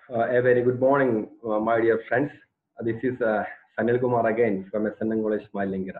Uh, a very good morning, uh, my dear friends. Uh, this is uh, Sanil Kumar again from SNM College Malingara.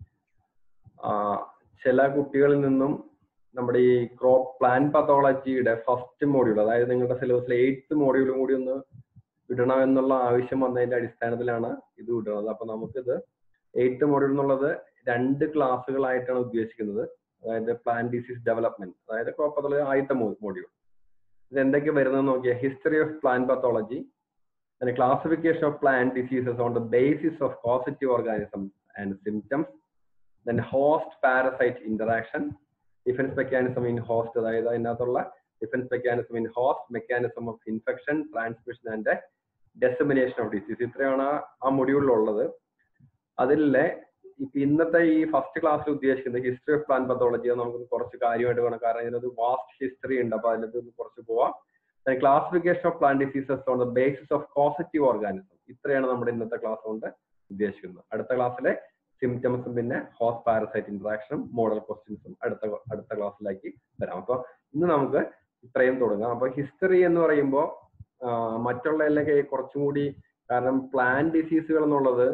ചില കുട്ടികളിൽ നിന്നും നമ്മുടെ ഈ crop plant പത്തോളജിയുടെ first module അതായത് നിങ്ങളുടെ സിലബസിലെ എയ്ത്ത് മോഡ്യൂളും കൂടി ഒന്ന് വിടണം എന്നുള്ള ആവശ്യം വന്നതിന്റെ അടിസ്ഥാനത്തിലാണ് ഇത് വിടുന്നത് അപ്പൊ നമുക്കിത് എയ്ത്ത് മോഡ്യൂൾ എന്നുള്ളത് രണ്ട് ക്ലാസ്സുകളായിട്ടാണ് ഉദ്ദേശിക്കുന്നത് അതായത് പ്ലാൻ ഡിസീസ് ഡെവലപ്മെന്റ് അതായത് ക്രോപ്പ് പത്തോളജി ആദ്യത്തെ മോഡ്യൂൾ ഇത് എന്തൊക്കെ വരുന്നത് നോക്കിയാൽ history of plant pathology and classification of plant diseases on the basis of causative organisms and symptoms then host parasite interaction defense mechanism in host അതായത് അതിനകത്തുള്ള defence mechanism in host mechanism of infection transmission and dissemination of disease ഇത്രയാണ് ആ മൊഡ്യൂളിലുള്ളത് അതിലെ ഇപ്പൊ ഇന്നത്തെ ഈ first ക്ലാസ്സിൽ ഉദ്ദേശിക്കുന്നത് ഹിസ്റ്ററി ഓഫ് പ്ലാൻ പത്തോളജി നമുക്ക് കുറച്ച് കാര്യമായിട്ട് വേണം കാരണം ഇതിനൊരു വാസ്റ്റ് ഹിസ്റ്ററി ഉണ്ട് അപ്പൊ അതിനകത്ത് കുറച്ച് പോവാം classification of plant diseases on the basis of positive organism ഇത്രയാണ് നമ്മുടെ ഇന്നത്തെ ക്ലാസ് കൊണ്ട് ഉദ്ദേശിക്കുന്നത് അടുത്ത ക്ലാസ്സിലെ സിംറ്റംസും പിന്നെ ഹോസ്റ്റ് പാരസൈറ്റ് ഇന്ററാക്ഷനും മോഡൽ ക്വസ്റ്റ്യൻസും അടുത്ത അടുത്ത ക്ലാസ്സിലേക്ക് വരാം അപ്പൊ ഇന്ന് നമുക്ക് ഇത്രയും തുടങ്ങാം അപ്പൊ ഹിസ്റ്ററി എന്ന് പറയുമ്പോൾ മറ്റുള്ളതിലൊക്കെ കുറച്ചും കൂടി കാരണം പ്ലാൻ ഡിസീസുകൾ എന്നുള്ളത്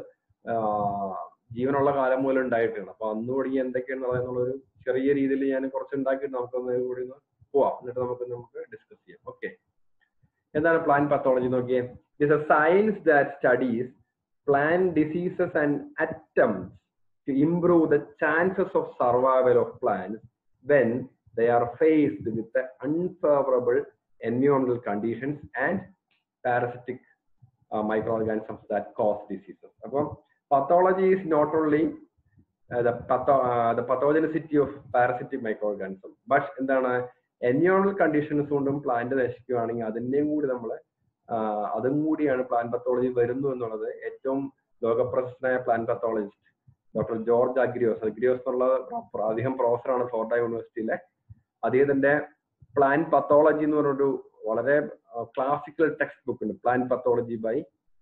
ജീവനുള്ള കാലം മുതൽ ഉണ്ടായിട്ടുണ്ട് അപ്പൊ അന്ന് തുടങ്ങി എന്തൊക്കെയാണെന്നുള്ളൊരു ചെറിയ രീതിയിൽ ഞാൻ കുറച്ച് ഉണ്ടാക്കിയിട്ട് നമുക്കൊന്ന് കൂടി ഒന്ന് പോവാം എന്നിട്ട് നമുക്ക് നമുക്ക് ഡിസ്കസ് ചെയ്യാം ഓക്കെ എന്താണ് പ്ലാൻ പത്തോളജി നോക്കിയേ it's a science that studies plant diseases and attempt to improve the chances of survival of plants when they are faced with unfavourable എൻവിയോൺമെന്റൽ conditions and parasitic microorganisms that cause diseases അപ്പം pathology is not only the patho uh, the pathogenicity of parasitic microorganism but എന്താണ് എൻവിയോണൽ conditions കൊണ്ടും plant നശിക്കുകയാണെങ്കിൽ അതിന്റെയും കൂടി നമ്മൾ അതും കൂടിയാണ് plan pathology വരുന്നു എന്നുള്ളത് ഏറ്റവും ലോകപ്രശസ്തനായ plant pathologist doctor George Agrios Agrios എന്നുള്ള അദ്ദേഹം പ്രൊഫസറാണ് ഫ്ലോറിഡ യൂണിവേഴ്സിറ്റിയിലെ അദ്ദേഹത്തിന്റെ പ്ലാൻ പത്തോളജി എന്ന് പറഞ്ഞൊരു വളരെ ക്ലാസിക്കൽ ടെക്സ്റ്റ് ബുക്ക് ഉണ്ട് plant pathology by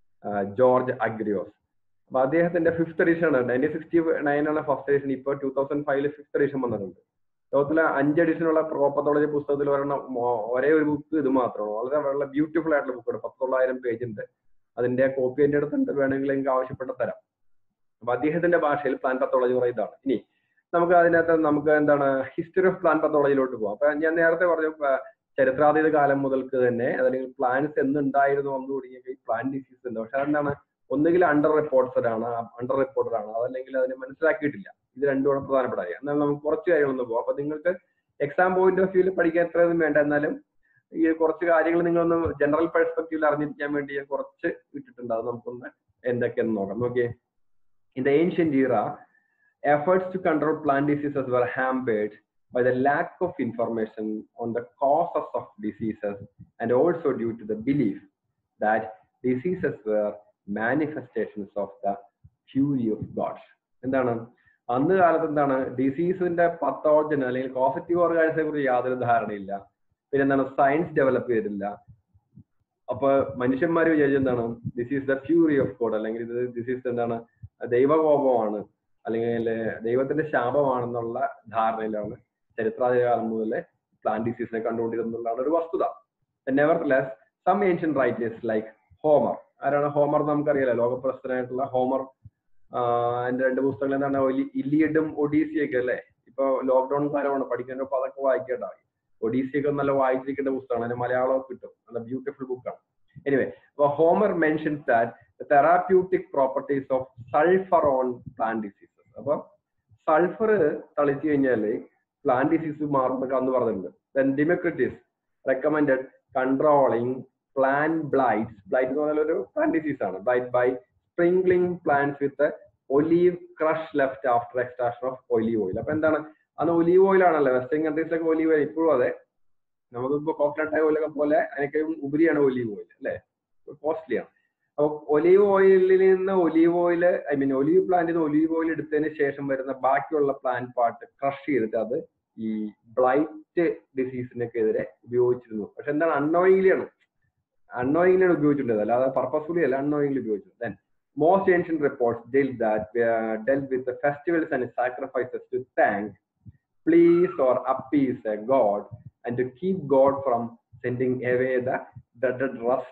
George Agrios അപ്പൊ അദ്ദേഹത്തിന്റെ ഫിഫ്ത് എഡിഷൻ ആണ് നയൻറ്റീൻ സിക്സ്റ്റി നയൻ ആണ് ഫസ്റ്റ് എഡിഷൻ ഇപ്പൊ ടൂ തൗസൻഡ് ഫൈവില് ഫിഫ്ത് എഡിഷൻ വന്നിട്ടുണ്ട് ലോകത്തിലെ അഞ്ച് എഡിഷനുള്ള പ്രോപ്പത്തോളജി പുസ്തകത്തിൽ ഒരെണ്ണം ഒരേ ഒരു ബുക്ക് ഇത് മാത്രമാണ് വളരെ വളരെ ബ്യൂട്ടിഫുൾ ആയിട്ടുള്ള ബുക്കാണ് പത്തൊള്ളായിരം പേജ് ഉണ്ട് അതിന്റെ കോപ്പി എന്റെ അടുത്തുണ്ട് വേണമെങ്കിൽ എനിക്ക് ആവശ്യപ്പെട്ട തരാം അപ്പൊ അദ്ദേഹത്തിന്റെ ഭാഷയിൽ പ്ലാൻ പത്തോളജി പറയുന്നതാണ് ഇനി നമുക്ക് അതിനകത്ത് നമുക്ക് എന്താണ് ഹിസ്റ്ററി ഓഫ് പ്ലാൻ പത്തോളജിയിലോട്ട് പോകാം അപ്പൊ ഞാൻ നേരത്തെ പറഞ്ഞു ചരിത്രാതീത കാലം മുതൽക്ക് തന്നെ അല്ലെങ്കിൽ പ്ലാൻസ് എന്നുണ്ടായിരുന്നു വന്നു തുടങ്ങിയ ഈ പ്ലാൻ ഡിസീസ് ഉണ്ട് പക്ഷെ അതെന്താണ് ഒന്നുകിൽ അണ്ടർ റിപ്പോർട്ടഡ് ആണ് അണ്ടർ റിപ്പോർട്ടഡ് ആണ് അതല്ലെങ്കിൽ അതിനെ മനസ്സിലാക്കിയിട്ടില്ല ഇത് രണ്ടുമാണ് പ്രധാനപ്പെട്ട കാര്യം എന്നാൽ നമുക്ക് കുറച്ച് കാര്യങ്ങളൊന്ന് പോകാം അപ്പൊ നിങ്ങൾക്ക് എക്സാം പോയിന്റ് ഓഫ് വ്യൂവിൽ പഠിക്കാൻ എത്രയൊന്നും വേണ്ട എന്നാലും ഈ കുറച്ച് കാര്യങ്ങൾ നിങ്ങളൊന്ന് ജനറൽ പെർസ്പെക്റ്റീവിൽ അറിഞ്ഞിരിക്കാൻ വേണ്ടി ഞാൻ കുറച്ച് ഇട്ടിട്ടുണ്ട് അത് നമുക്കൊന്ന് എന്തൊക്കെയെന്ന് നോക്കാം നോക്കിയേ in the ancient era efforts to control plant diseases were hampered by the lack of information on the causes of diseases and also due to the belief that diseases were manifestations of the fury of God എന്താണ് അന്ന് കാലത്ത് എന്താണ് ഡിസീസിന്റെ പത്തോജൻ അല്ലെങ്കിൽ positive ഓർഗാനിസിനെ കുറിച്ച് യാതൊരു ധാരണയില്ല പിന്നെ എന്താണ് science develop ചെയ്തിട്ടില്ല അപ്പൊ മനുഷ്യന്മാർ വിചാരിച്ച എന്താണ് this is the fury of God അല്ലെങ്കിൽ ഇത് ദിസ് ഈസ് എന്താണ് ദൈവകോപമാണ് അല്ലെങ്കിൽ ദൈവത്തിന്റെ ശാപമാണെന്നുള്ള ധാരണയിലാണ് ചരിത്രാധികാലം മുതലേ പ്ലാൻ ഡിസീസിനെ കണ്ടുകൊണ്ടിരുന്നുള്ളതാണ് ഒരു വസ്തുത nevertheless some ancient writers like Homer ആരാണ് ഹോമർ നമുക്കറിയാലോ ലോകപ്രശസ്തനായിട്ടുള്ള ഹോമർ എന്റെ രണ്ട് പുസ്തകങ്ങൾ എന്താണ് ഇല്ലിയഡും ഒഡീസിയൊക്കെ അല്ലേ ഇപ്പൊ ലോക്ക്ഡൌൺ കാലമാണ് പഠിക്കുന്നപ്പോ അതൊക്കെ വായിക്കേണ്ടായി ഒഡീസിയൊക്കെ നല്ല വായിച്ചിരിക്കേണ്ട പുസ്തകമാണ് അതിന് മലയാളം കിട്ടും നല്ല ബ്യൂട്ടിഫുൾ ബുക്കാണ് എനിവേ അപ്പൊ Homer mentions that therapeutic properties of sulphur on plant diseases അപ്പൊ സൾഫർ തളിച്ചു കഴിഞ്ഞാല് പ്ലാൻ ഡിസീസ് മാറുന്നൊക്കെ അന്ന് പറഞ്ഞിട്ടുണ്ട് then Democritus recommended controlling plant blights blight എന്ന് പറഞ്ഞാൽ ഒരു പ്ലാൻ ഡിസീസ് ആണ് blight by sprinkling plants with olive crush left after extraction of olive oil അപ്പൊ എന്താണ് അന്ന് ഒലീവ് ഓയിൽ ആണല്ലോ വെസ്റ്റേൺ കൺട്രീസിലൊക്കെ ഒലീവ് ഓയിൽ ഇപ്പോഴും അതെ നമുക്കിപ്പോ കോക്കനട്ട് ഓയിലൊക്കെ പോലെ അതിനൊക്കെ ഉപരിയാണ് ഒലീവ് ഓയിൽ അല്ലെ കോസ്റ്റ്ലി ആണ് അപ്പൊ ഒലീവ് ഓയിലിൽ നിന്ന് olive oil I mean olive പ്ലാന്റിൽ നിന്ന് ഒലീവ് ഓയിൽ എടുത്തതിന് ശേഷം വരുന്ന ബാക്കിയുള്ള പ്ലാന്റ് പാർട്ട് ക്രഷ് ചെയ്തിട്ട് അത് ഈ ബ്ലൈറ്റ് ഡിസീസിനൊക്കെ എതിരെ ഉപയോഗിച്ചിരുന്നു പക്ഷെ എന്താണ് അൺനോയിങ്ലി ആണ് unknowingly ഉപയോഗിച്ചിട്ടുണ്ട് അല്ലാതെ പർപ്പസ്ഫുള്ളി അല്ല unknowingly ഉപയോഗിച്ചത് then most ancient reports dealt that uh, dealt with the festivals and sacrifices to thank please or appease a god and to keep god from sending away the dreaded rust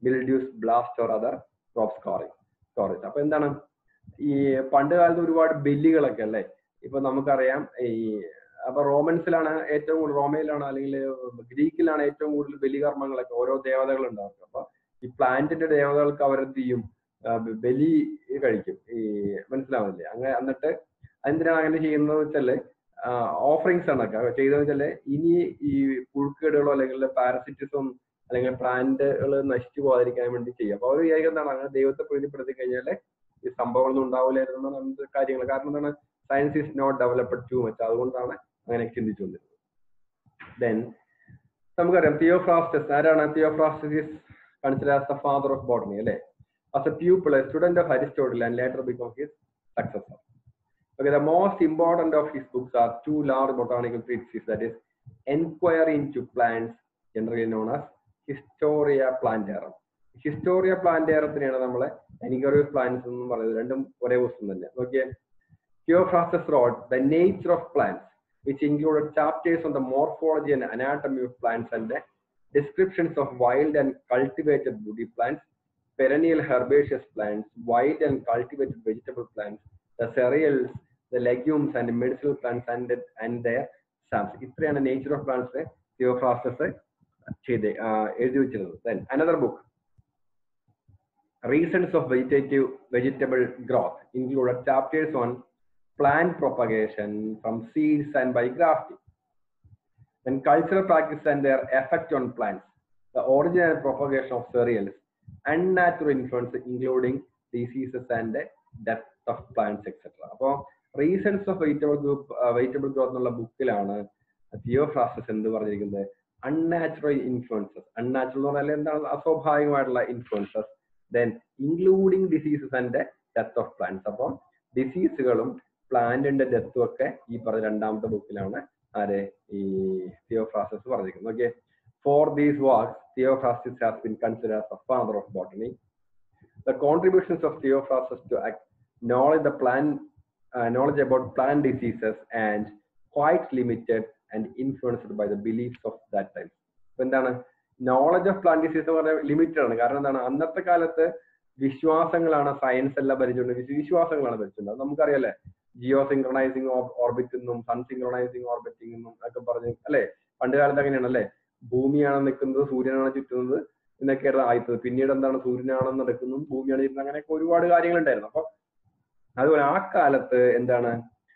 mildews blast or other crop scoring storage അപ്പൊ എന്താണ് ഈ പണ്ട് കാലത്ത് ഒരുപാട് ബലികളൊക്കെ അല്ലേ ഇപ്പൊ നമുക്കറിയാം ഈ അപ്പൊ റോമൻസിലാണ് ഏറ്റവും കൂടുതൽ റോമയിലാണ് അല്ലെങ്കിൽ ഗ്രീക്കിലാണ് ഏറ്റവും കൂടുതൽ ബലികർമ്മങ്ങളൊക്കെ ഓരോ ദേവതകൾ ഉണ്ടാവും അപ്പൊ ഈ പ്ലാന്റിന്റെ ദേവതകൾക്ക് അവരെന്ത് ചെയ്യും ആ, ബ- ബലി കഴിക്കും ഈ മനസ്സിലാവുന്നില്ലേ അങ്ങനെ എന്നിട്ട് എന്തിനാണ് അങ്ങനെ ചെയ്യുന്നത് വെച്ചാല് ഓഫറിങ്സ് ആണ് ഒക്കെ ചെയ്തതെന്ന് വെച്ചാല് ഇനി ഈ പുഴുക്കേടുകളോ അല്ലെങ്കിൽ പാരസിറ്റിസം അല്ലെങ്കിൽ പ്ലാന്റുകൾ നശിച്ചു പോകാതിരിക്കാൻ വേണ്ടി ചെയ്യും അപ്പൊ അവർ വിചാരിക്കുന്നതാണ് അങ്ങനെ ദൈവത്തെ പ്രീതിപ്പെടുത്തി കഴിഞ്ഞാല് ഈ സംഭവങ്ങളൊന്നും ഉണ്ടാവില്ലായിരുന്നു അങ്ങനത്തെ കാര്യങ്ങൾ കാരണം എന്താണ് science is not developed too much അതുകൊണ്ടാണ് അങ്ങനെ ചിന്തിച്ചുകൊണ്ടിരുന്നത് ദെൻ നമുക്കറിയാം തിയോഫ്രാസ്റ്റസ് ആരാണ് Theophrastus is consider as the father of botany അല്ലേ as a pupil, a student of Aristotle, and later become his successor. Okay, the most important of his books are two large botanical treatises, that is, Enquiry into Plants, generally known as Historia Plantarum. Historia പ്ലാന്റേറത്തിനെയാണ് നമ്മളെ എനിക്കൊരു plants എന്നും പറയുന്നത് രണ്ടും ഒരേ പുസ്തകം തന്നെ നോക്കിയേ Theophrastus wrote The Nature of Plants, which included chapters on the morphology and anatomy of plants and the descriptions of wild and cultivated woody plants, perennial herbaceous plants, wild and cultivated vegetable plants, the cereals, the legumes and medicinal plants and, and their sums. ഇത്രയാണ് nature of plants Theophrastus ചെയ്ത് ആ, എഴുതി വെച്ചിരുന്നത് then another book reasons of vegetative vegetable growth included chapters on plant propagation from seeds and by grafting then cultural practice and their effect on plants the origin and propagation of cereals unnatural influence including diseases and the death of plants etc അപ്പോൾ reasons of vegetable group vegetable growth എന്നുള്ള ബുക്കിലാണ് തിയോഫ്രാസസ് എന്ത് പറഞ്ഞിരിക്കുന്നത് unnatural influences unnatural എന്ന് പറഞ്ഞാൽ എന്താണ് അസ്വാഭാവികമായിട്ടുള്ള influences then including diseases and death of plants അപ്പം ഡിസീസുകളും പ്ലാന്റിന്റെ ഡെത്തും ഒക്കെ ഈ പറഞ്ഞ രണ്ടാമത്തെ ബുക്കിലാണ് ആരെ ഈ തിയോഫ്രാസസ് പറഞ്ഞിരിക്കുന്നത് okay for these works Theophrastus has been consider as the father of botany the contributions of Theophrastus to ac- knowledge the plant uh, knowledge about plant diseases and quite limited and influenced by the beliefs of that time. അപ്പൊ എന്താണ് knowledge of plant disease എന്ന് പറഞ്ഞാൽ limited ആണ് കാരണം എന്താണ് അന്നത്തെ കാലത്ത് വിശ്വാസങ്ങളാണ് സയൻസ് എല്ലാം ഭരിച്ചുകൊണ്ട് വിശ്വാസങ്ങളാണ് ഭരിച്ചുകൊണ്ട് നമുക്കറിയാലേ ജിയോ സിങ്ക്രണൈസിങ് ഓർബിറ്റ് എന്നും സൺ സിങ്ക്രണൈസിങ് ഓർബിറ്റിംഗ് എന്നും ഒക്കെ പറഞ്ഞ് അല്ലെ പണ്ട് കാലത്ത് അങ്ങനെയാണ് അല്ലെ ഭൂമിയാണ് നിൽക്കുന്നത് സൂര്യനാണ് ചുറ്റുന്നത് എന്നൊക്കെയായിരുന്നു ആയിത്തത് പിന്നീട് എന്താണ് സൂര്യനാണ് നടക്കുന്നതും ഭൂമിയാണ് ചുറ്റുന്നത് അങ്ങനെയൊക്കെ ഒരുപാട് കാര്യങ്ങളുണ്ടായിരുന്നു അപ്പൊ അതുപോലെ ആ കാലത്ത് എന്താണ്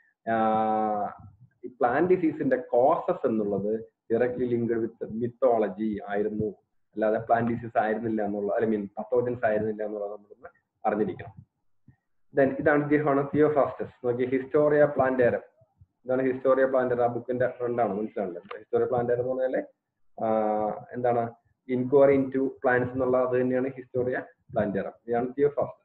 ആഹ് ഈ പ്ലാൻ ഡിസീസിന്റെ കോസസ് എന്നുള്ളത് ഡയറക്ട്ലി ലിങ്ക്ഡ് വിത്ത് മിത്തോളജി ആയിരുന്നു അല്ലാതെ പ്ലാൻ ഡിസീസ് ആയിരുന്നില്ല എന്നുള്ള ഐ മീൻ പത്തോജൻസ് ആയിരുന്നില്ല എന്നുള്ളത് നമ്മളൊന്ന് അറിഞ്ഞിരിക്കണം ദെൻ ഇതാണ് ഇദ്ദേഹമാണ് തിയോഫാസ്റ്റസ് നോക്കി ഹിസ്റ്റോറിയ പ്ലാന്റേരം ഇതാണ് ഹിസ്റ്റോറിയ പ്ലാന്റർ ആ ബുക്കിന്റെ ഫ്രണ്ടാണ് മനസ്സിലാണല്ലോ ഹിസ്റ്റോറിയ പ്ലാന്റർ എന്ന് പറഞ്ഞാല് ആഹ് എന്താണ് ഇൻക്വയറി ഇൻ ടു പ്ലാന്റ്സ് എന്നുള്ള അത് തന്നെയാണ് ഹിസ്റ്റോറിയ പ്ലാന്റേറം ഇതാണ് തിയോഫാസ്റ്റസ്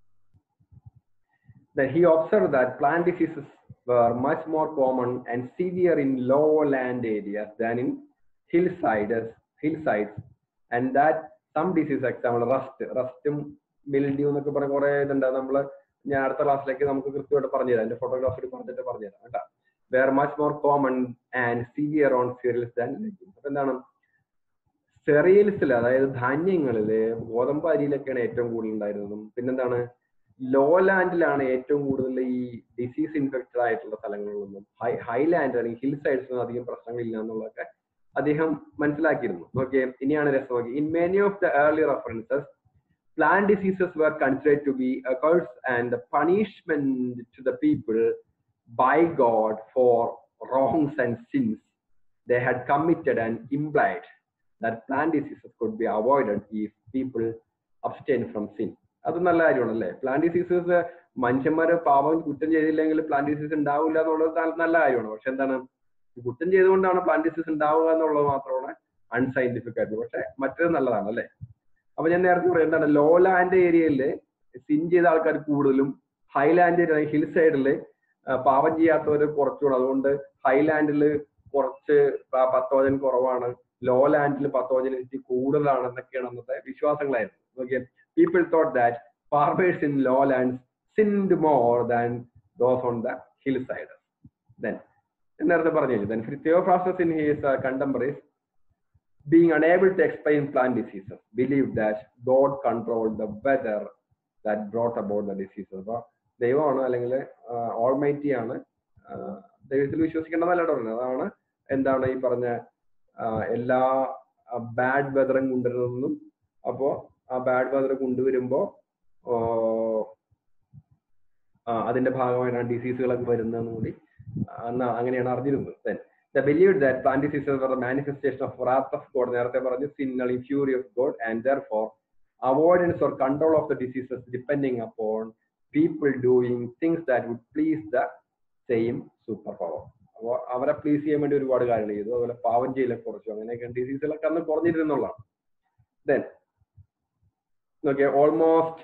Then he observed that plant diseases were much more common and severe in lowland areas than in hillsides, hillsides, and that some diseases, example, rust, rustum, mildew എന്നൊക്കെ പറഞ്ഞ കുറെ ഇതുണ്ട് അത് നമ്മള് ഞാൻ അടുത്ത ക്ലാസ്സിലേക്ക് നമുക്ക് കൃത്യമായിട്ട് പറഞ്ഞുതരാം എന്റെ ഫോട്ടോഗ്രാഫിൽ പറഞ്ഞിട്ട് പറഞ്ഞുതരാം കേട്ടോ were much more common and severe on cereals than അപ്പൊ എന്താണ് സെറിയൽസിൽ അതായത് ധാന്യങ്ങളില് ഗോതമ്പ് അരിയിലൊക്കെയാണ് ഏറ്റവും കൂടുതൽ ഉണ്ടായിരുന്നതും പിന്നെന്താണ് ലോലാൻഡിലാണ് ഏറ്റവും കൂടുതൽ ഈ ഡിസീസ് ഇൻഫെക്റ്റഡ് ആയിട്ടുള്ള സ്ഥലങ്ങളിലൊന്നും ഹൈ ഹൈലാൻഡ് അല്ലെങ്കിൽ ഹിൽ സൈഡ്സിലൊന്നും അധികം പ്രശ്നങ്ങളില്ല എന്നുള്ളതൊക്കെ അദ്ദേഹം മനസ്സിലാക്കിയിരുന്നു ഓക്കെ ഇനിയാണ് രസം നോക്കി in many of the early references plant diseases were considered to be a curse and a punishment to the people by God for wrongs and sins they had committed and implied that plant diseases could be avoided if people abstain from sin. അത് നല്ല കാര്യമാണ് അല്ലേ plant diseases മനുഷ്യന്മാര് പാവം കുറ്റം ചെയ്തില്ലെങ്കിൽ plant disease ഉണ്ടാവില്ല എന്നുള്ളത് ന- നല്ല കാര്യമാണ് പക്ഷെ എന്താണ് ഈ കുറ്റം ചെയ്തുകൊണ്ടാണ് പ്ലാന്റ് ഡിസീസ് ഉണ്ടാവുക എന്നുള്ളത് മാത്രമാണ് അൺസയന്റിഫിക് ആയിട്ട് പക്ഷെ മറ്റേത് നല്ലതാണ് അല്ലേ അപ്പൊ ഞാൻ നേരത്തെ പറയാം എന്താണ് ലോ ലാൻഡ് ഏരിയയില് സിൻ ചെയ്ത ആൾക്കാർ കൂടുതലും ഹൈലാൻഡ് ഹിൽ സൈഡില് പാപം ചെയ്യാത്തവർ കുറച്ചുകൂടെ അതുകൊണ്ട് ഹൈലാൻഡിൽ കുറച്ച് പ- പത്തോജൻ കുറവാണ് ലോ ലാൻഡിൽ പത്തോജനിറ്റി കൂടുതലാണ് എന്നൊക്കെയാണ് അന്നത്തെ വിശ്വാസങ്ങളായിരുന്നു okay people thought that farmers in low land sinned more than those on the hill side then നേരത്തെ പറഞ്ഞു then Theophrastus in his contemporaries being unable to explain plant diseases, believed that God controlled the weather that brought about the diseases. അപ്പൊ ദൈവമാണ് അല്ലെങ്കിൽ almighty ആണ് ആ, ദൈവത്തിൽ വിശ്വസിക്കേണ്ടതല്ല പറഞ്ഞത് അതാണ് എന്താണ് ഈ പറഞ്ഞ ആ, എല്ലാ ബാഡ് വെതറും കൊണ്ടുവരുന്നതെന്നും അപ്പോ ആ ബാഡ് വെതർ കൊണ്ടുവരുമ്പോ ഓ, ആ, അതിന്റെ ഭാഗമായിട്ടാണ് ഡിസീസുകളൊക്കെ വരുന്നതെന്ന് കൂടി അന്ന് അങ്ങനെയാണ് അറിഞ്ഞിരുന്നത് Then, the believed that plant diseases were the manifestation of wrath of God നേരത്തെ പറഞ്ഞു sin അല്ലെങ്കിൽ fury of God and therefore avoidance or control of the diseases depending upon people doing things that would please the same superpower അപ്പോൾ അവരെ please ചെയ്യാൻ വേണ്ടി ഒരുപാട് കാര്യങ്ങൾ ചെയ്തു അതുപോലെ പാവം ചെയ്യലൊക്കെ കുറച്ചു അങ്ങനെയൊക്കെ ഡിസീസുകളൊക്കെ അന്ന് കുറഞ്ഞിരുന്നുള്ളതാണ് ദെൻ നോക്കിയ almost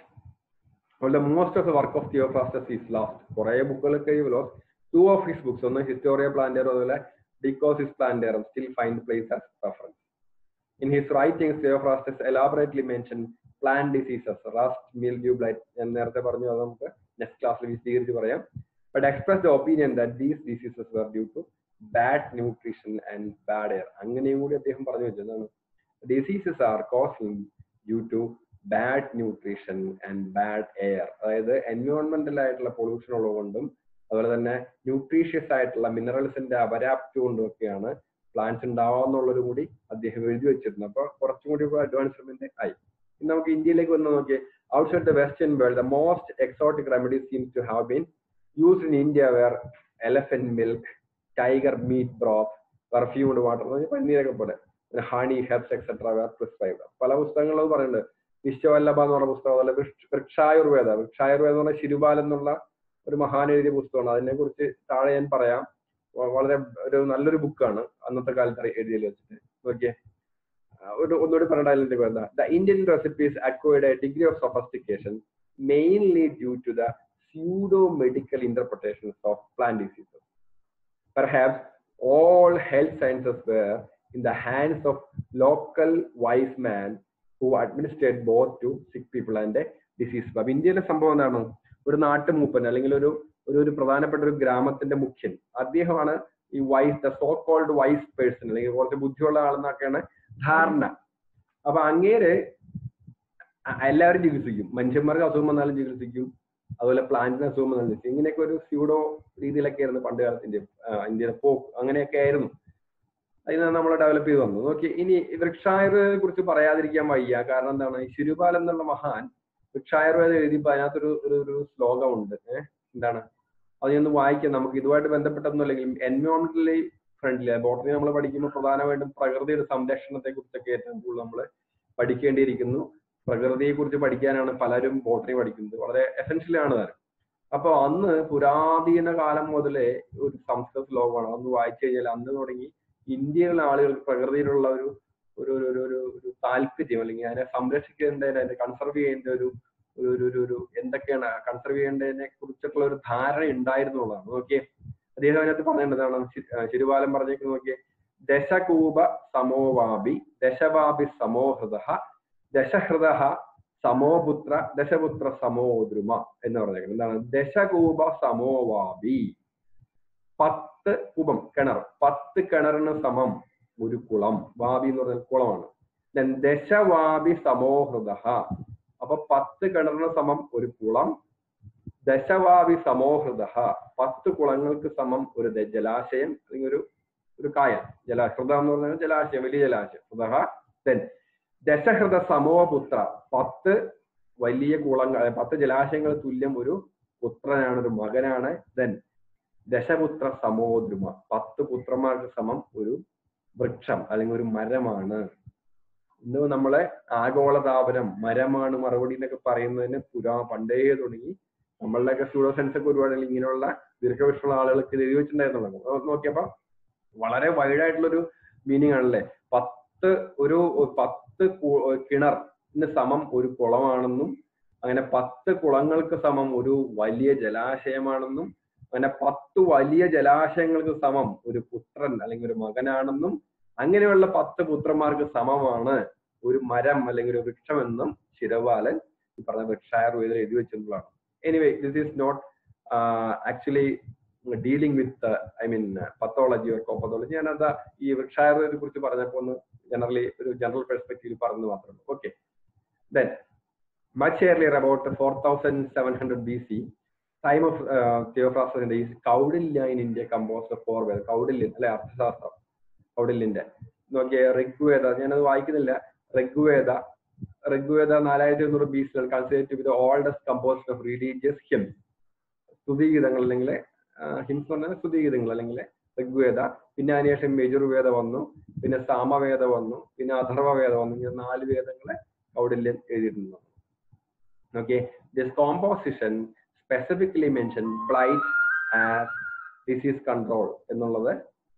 the most of the work of Theophrastus is lost. കുറേ ബുക്കുകളൊക്കെ lost two of his books ഒന്ന് ഹിസ്റ്റോറിയ പ്ലാന്ററും അതുപോലെ ഡിക്കോസിസ് പ്ലാന്ററും still find place as reference in his writings Theophrastus elaborately mention plant diseases rust mildew blight ഞാൻ നേരത്തെ പറഞ്ഞു അത് നമുക്ക് നെക്സ്റ്റ് ക്ലാസ്സിൽ വിശദീകരിച്ച് പറയാം but express the opinion that these diseases were due to bad nutrition and bad air അങ്ങനെയും കൂടി അദ്ദേഹം പറഞ്ഞു വെച്ചതാണ് diseases are causing due to bad nutrition and bad air അതായത് എൻവയോൺമെന്റൽ ആയിട്ടുള്ള പൊല്യൂഷൻ ഉള്ളതുകൊണ്ടും അതുപോലെ തന്നെ ന്യൂട്രീഷ്യസ് ആയിട്ടുള്ള മിനറൽസിന്റെ അപര്യാപ്തി കൊണ്ടും ഒക്കെയാണ് പ്ലാന്റ്സ് ഉണ്ടാവാന്നുള്ളൊരു കൂടി അദ്ദേഹം എഴുതി വെച്ചിരുന്നു അപ്പൊ കുറച്ചും കൂടി അഡ്വാൻസ്മെന്റ് ആയി ഇനി നമുക്ക് ഇന്ത്യയിലേക്ക് വന്ന് നോക്കി outside the western world the most exotic remedies seems to have been used in India where elephant milk tiger meat broth perfumed water പന്നീരൊക്കെ പോലെ honey herbs etcetera were prescribed പല പുസ്തകങ്ങളും അത് പറയുന്നുണ്ട് വിശ്വവല്ലഭ എന്ന് പറഞ്ഞ പുസ്തകം അതുപോലെ വൃക്ഷ- വൃക്ഷായുർവേദ വൃക്ഷായുർവേദം എന്ന് പറഞ്ഞ ശിരുപാൽ എന്നുള്ള ഒരു മഹാൻ എഴുതിയ പുസ്തകമാണ് അതിനെ കുറിച്ച് താഴെ ഞാൻ പറയാം വ- വളരെ ഒരു നല്ലൊരു ബുക്കാണ് അന്നത്തെ കാലത്ത് എഴുതിയിൽ വെച്ചിട്ട് നോക്കിയേ ആ, ഒരു ഒന്നുകൂടി പറഞ്ഞിട്ട് എന്താ the Indian recipes acquired a degree of sophistication mainly due to the pseudo medical interpretations of plant diseases perhaps all health sciences were in the hands of local wise man who administered both to sick people and a disease. അപ്പൊ ഇന്ത്യയിലെ സംഭവം എന്താണ് ഒരു നാട്ടുമൂപ്പൻ അല്ലെങ്കിൽ ഒരു ഒരു ഒരു പ്രധാനപ്പെട്ട ഒരു ഗ്രാമത്തിന്റെ മുഖ്യൻ അദ്ദേഹമാണ് ഈ wise the so called wise person അല്ലെങ്കിൽ കുറച്ച് ബുദ്ധിയുള്ള ആളെന്നൊക്കെയാണ് ധാരണ അപ്പൊ അങ്ങേര് അ- എല്ലാവരും ചികിത്സിക്കും മനുഷ്യന്മാർക്ക് അസുഖം വന്നാലും ചികിത്സിക്കും അതുപോലെ പ്ലാന്റിന് അസുഖം വന്നാലും ചികിത്സിക്കും ഇങ്ങനെയൊക്കെ ഒരു സ്യൂഡോ രീതിയിലൊക്കെ ആയിരുന്നു പണ്ട് കാലത്ത് ഇന്ത്യ ആ, ഇന്ത്യയിലെ പോക്ക് അങ്ങനെയൊക്കെ ആയിരുന്നു അതിനാണ് നമ്മൾ ഡെവലപ്പ് ചെയ്ത് വന്നത് നോക്കി ഇനി വൃക്ഷായുർവേദത്തെ കുറിച്ച് പറയാതിരിക്കാൻ വയ്യ കാരണം എന്താണ് ഈ ശിരുപാൽ എന്നുള്ള മഹാൻ വൃക്ഷായുർവേദം എഴുതിയപ്പോ അതിനകത്തൊരു ഒരു ഒരു ശ്ലോകമുണ്ട് ഏഹ് എന്താണ് അത് ഞാൻ ഒന്ന് വായിക്കാം നമുക്ക് ഇതുമായിട്ട് ബന്ധപ്പെട്ടൊന്നും അല്ലെങ്കിൽ എൻവയോൺമെന്റലി ഫ്രണ്ട്ലി ബോട്ടണി നമ്മൾ പഠിക്കുമ്പോൾ പ്രധാനമായിട്ടും പ്രകൃതിയുടെ സംരക്ഷണത്തെ കുറിച്ചൊക്കെ ഏറ്റവും കൂടുതൽ നമ്മൾ പഠിക്കേണ്ടിയിരിക്കുന്നു പ്രകൃതിയെ കുറിച്ച് പഠിക്കാനാണ് പലരും ബോട്ടണി പഠിക്കുന്നത് വളരെ എസെൻഷ്യൽ ആണ് താനും അപ്പൊ അന്ന് പുരാതന കാലം മുതലേ ഒരു സംസ്കൃത ശ്ലോകമാണ് അന്ന് വായിച്ചു കഴിഞ്ഞാൽ അന്ന് തുടങ്ങി ഇന്ത്യയിലെ ആളുകൾക്ക് പ്രകൃതിയിലുള്ള ഒരു ഒരു ഒരു ഒരു ഒരു ഒരു താല്പര്യം അല്ലെങ്കിൽ അതിനെ സംരക്ഷിക്കേണ്ടതിന് അതിനെ കൺസർവ് ചെയ്യേണ്ട ഒരു ഒരു ഒരു ഒരു ഒരു എന്തൊക്കെയാണ് കൺസർവ് ചെയ്യേണ്ടതിനെ കുറിച്ചിട്ടുള്ള ഒരു ധാരണ ഉണ്ടായിരുന്നുള്ളതാണ് നോക്കിയേ അദ്ദേഹം അതിനകത്ത് പറഞ്ഞിട്ടുള്ളതാണ് ശിരുപാലം പറഞ്ഞേക്ക് നോക്കിയേ ദശകൂപ സമോവാബി ദശവാബി സമോഹൃത ദശഹൃദ സമോപുത്ര ദശപുത്ര സമോദ്രുമ എന്ന് പറഞ്ഞേക്കുന്നത് എന്താണ് ദശകൂപ സമോവാബി പത്ത് കുപം കിണർ പത്ത് കിണറിന് സമം ഒരു കുളം വാബി എന്ന് പറഞ്ഞാൽ കുളമാണ് Then ദശവാബി സമോഹൃത അപ്പൊ പത്ത് കിണറിന് സമം ഒരു കുളം ദശവാബി സമോഹൃത പത്ത് കുളങ്ങൾക്ക് സമം ഒരു ദ- ജലാശയം അല്ലെങ്കിൽ ഒരു ഒരു കായൽ ജല ഹൃദ എന്ന് പറഞ്ഞാൽ ജലാശയം വലിയ ജലാശയം ഹൃദ ദെൻ ദശഹൃദ സമോപുത്ര പത്ത് വലിയ കുളങ്ങൾ പത്ത് ജലാശയങ്ങൾ തുല്യം ഒരു പുത്രനാണ് ഒരു മകനാണ് ദെൻ ദശപുത്ര സമോദ്രുമ പത്ത് പുത്രന്മാർക്ക് സമം ഒരു വൃക്ഷം അല്ലെങ്കിൽ ഒരു മരമാണ് ഇന്ന് നമ്മളെ ആഗോളതാപനം മരമാണ് മറുപടി എന്നൊക്കെ പറയുന്നതിന് പുരാ പണ്ടേ തുടങ്ങി നമ്മളുടെയൊക്കെ സ്റ്റുഡോ സെൻസ് ഒക്കെ ഒരുപാട് ഇങ്ങനെയുള്ള ദീർഘവൃക്ഷമുള്ള ആളുകൾക്ക് ഇത് എഴുതി വെച്ചിട്ടുണ്ടായിരുന്നു അപ്പൊ നോക്കിയപ്പോ വളരെ വൈഡ് ആയിട്ടുള്ളൊരു മീനിങ് ആണല്ലേ പത്ത് ഒരു പത്ത് കു- കിണറിന് സമം ഒരു കുളമാണെന്നും അങ്ങനെ പത്ത് കുളങ്ങൾക്ക് സമം ഒരു വലിയ ജലാശയമാണെന്നും അങ്ങനെ പത്ത് വലിയ ജലാശയങ്ങൾക്ക് സമം ഒരു പുത്രൻ അല്ലെങ്കിൽ ഒരു മകനാണെന്നും അങ്ങനെയുള്ള പത്ത് പുത്രന്മാർക്ക് സമമാണ് ഒരു മരം അല്ലെങ്കിൽ ഒരു വൃക്ഷമെന്നും ശിരവാലൻ ഈ പറഞ്ഞ വൃക്ഷായുർവേദം എഴുതി വെച്ചിട്ടുള്ളതാണ് anyway this is not actually dealing with I mean pathology or crop pathology ഞാൻ എന്താ ഈ വൃക്ഷായുർവേദത്തെ കുറിച്ച് പറഞ്ഞപ്പോൾ ഒന്ന് ജനറലി ഒരു ജനറൽ പെർസ്പെക്റ്റീവ് പറഞ്ഞു മാത്രമേ okay then much earlier about 4700 BC time of uh, Theophrastus in the East Kautilya in India composed of four വേദം കൗഡില്യൻ അല്ലെ അർത്ഥശാസ്ത്രം കൗഡില്യന്റെ നോക്കിയ ഋഗ്വേദ ഞാനത് വായിക്കുന്നില്ല ഋഗ്വേദ ഋഗ്വേദ നാലായിരത്തി എഴുന്നൂറ് ബി സിലാണ് consider to be the oldest composed of religious hymns സ്തുതിഗീതങ്ങൾ അല്ലെങ്കിൽ ഹിംസ് പറഞ്ഞാൽ സ്തുതിഗീതങ്ങൾ അല്ലെങ്കിൽ ഋഗ്വേദ പിന്നെ അതിനുശേഷം യജുർവേദ വന്നു പിന്നെ സാമവേദ വന്നു പിന്നെ അഥർവവേദ വന്നു ഇങ്ങനെ നാല് വേദങ്ങളെ കൗഡില്യൻ എഴുതിയിട്ടുണ്ട് okay this composition specifically mentioned blight as disease control എന്നുള്ളത്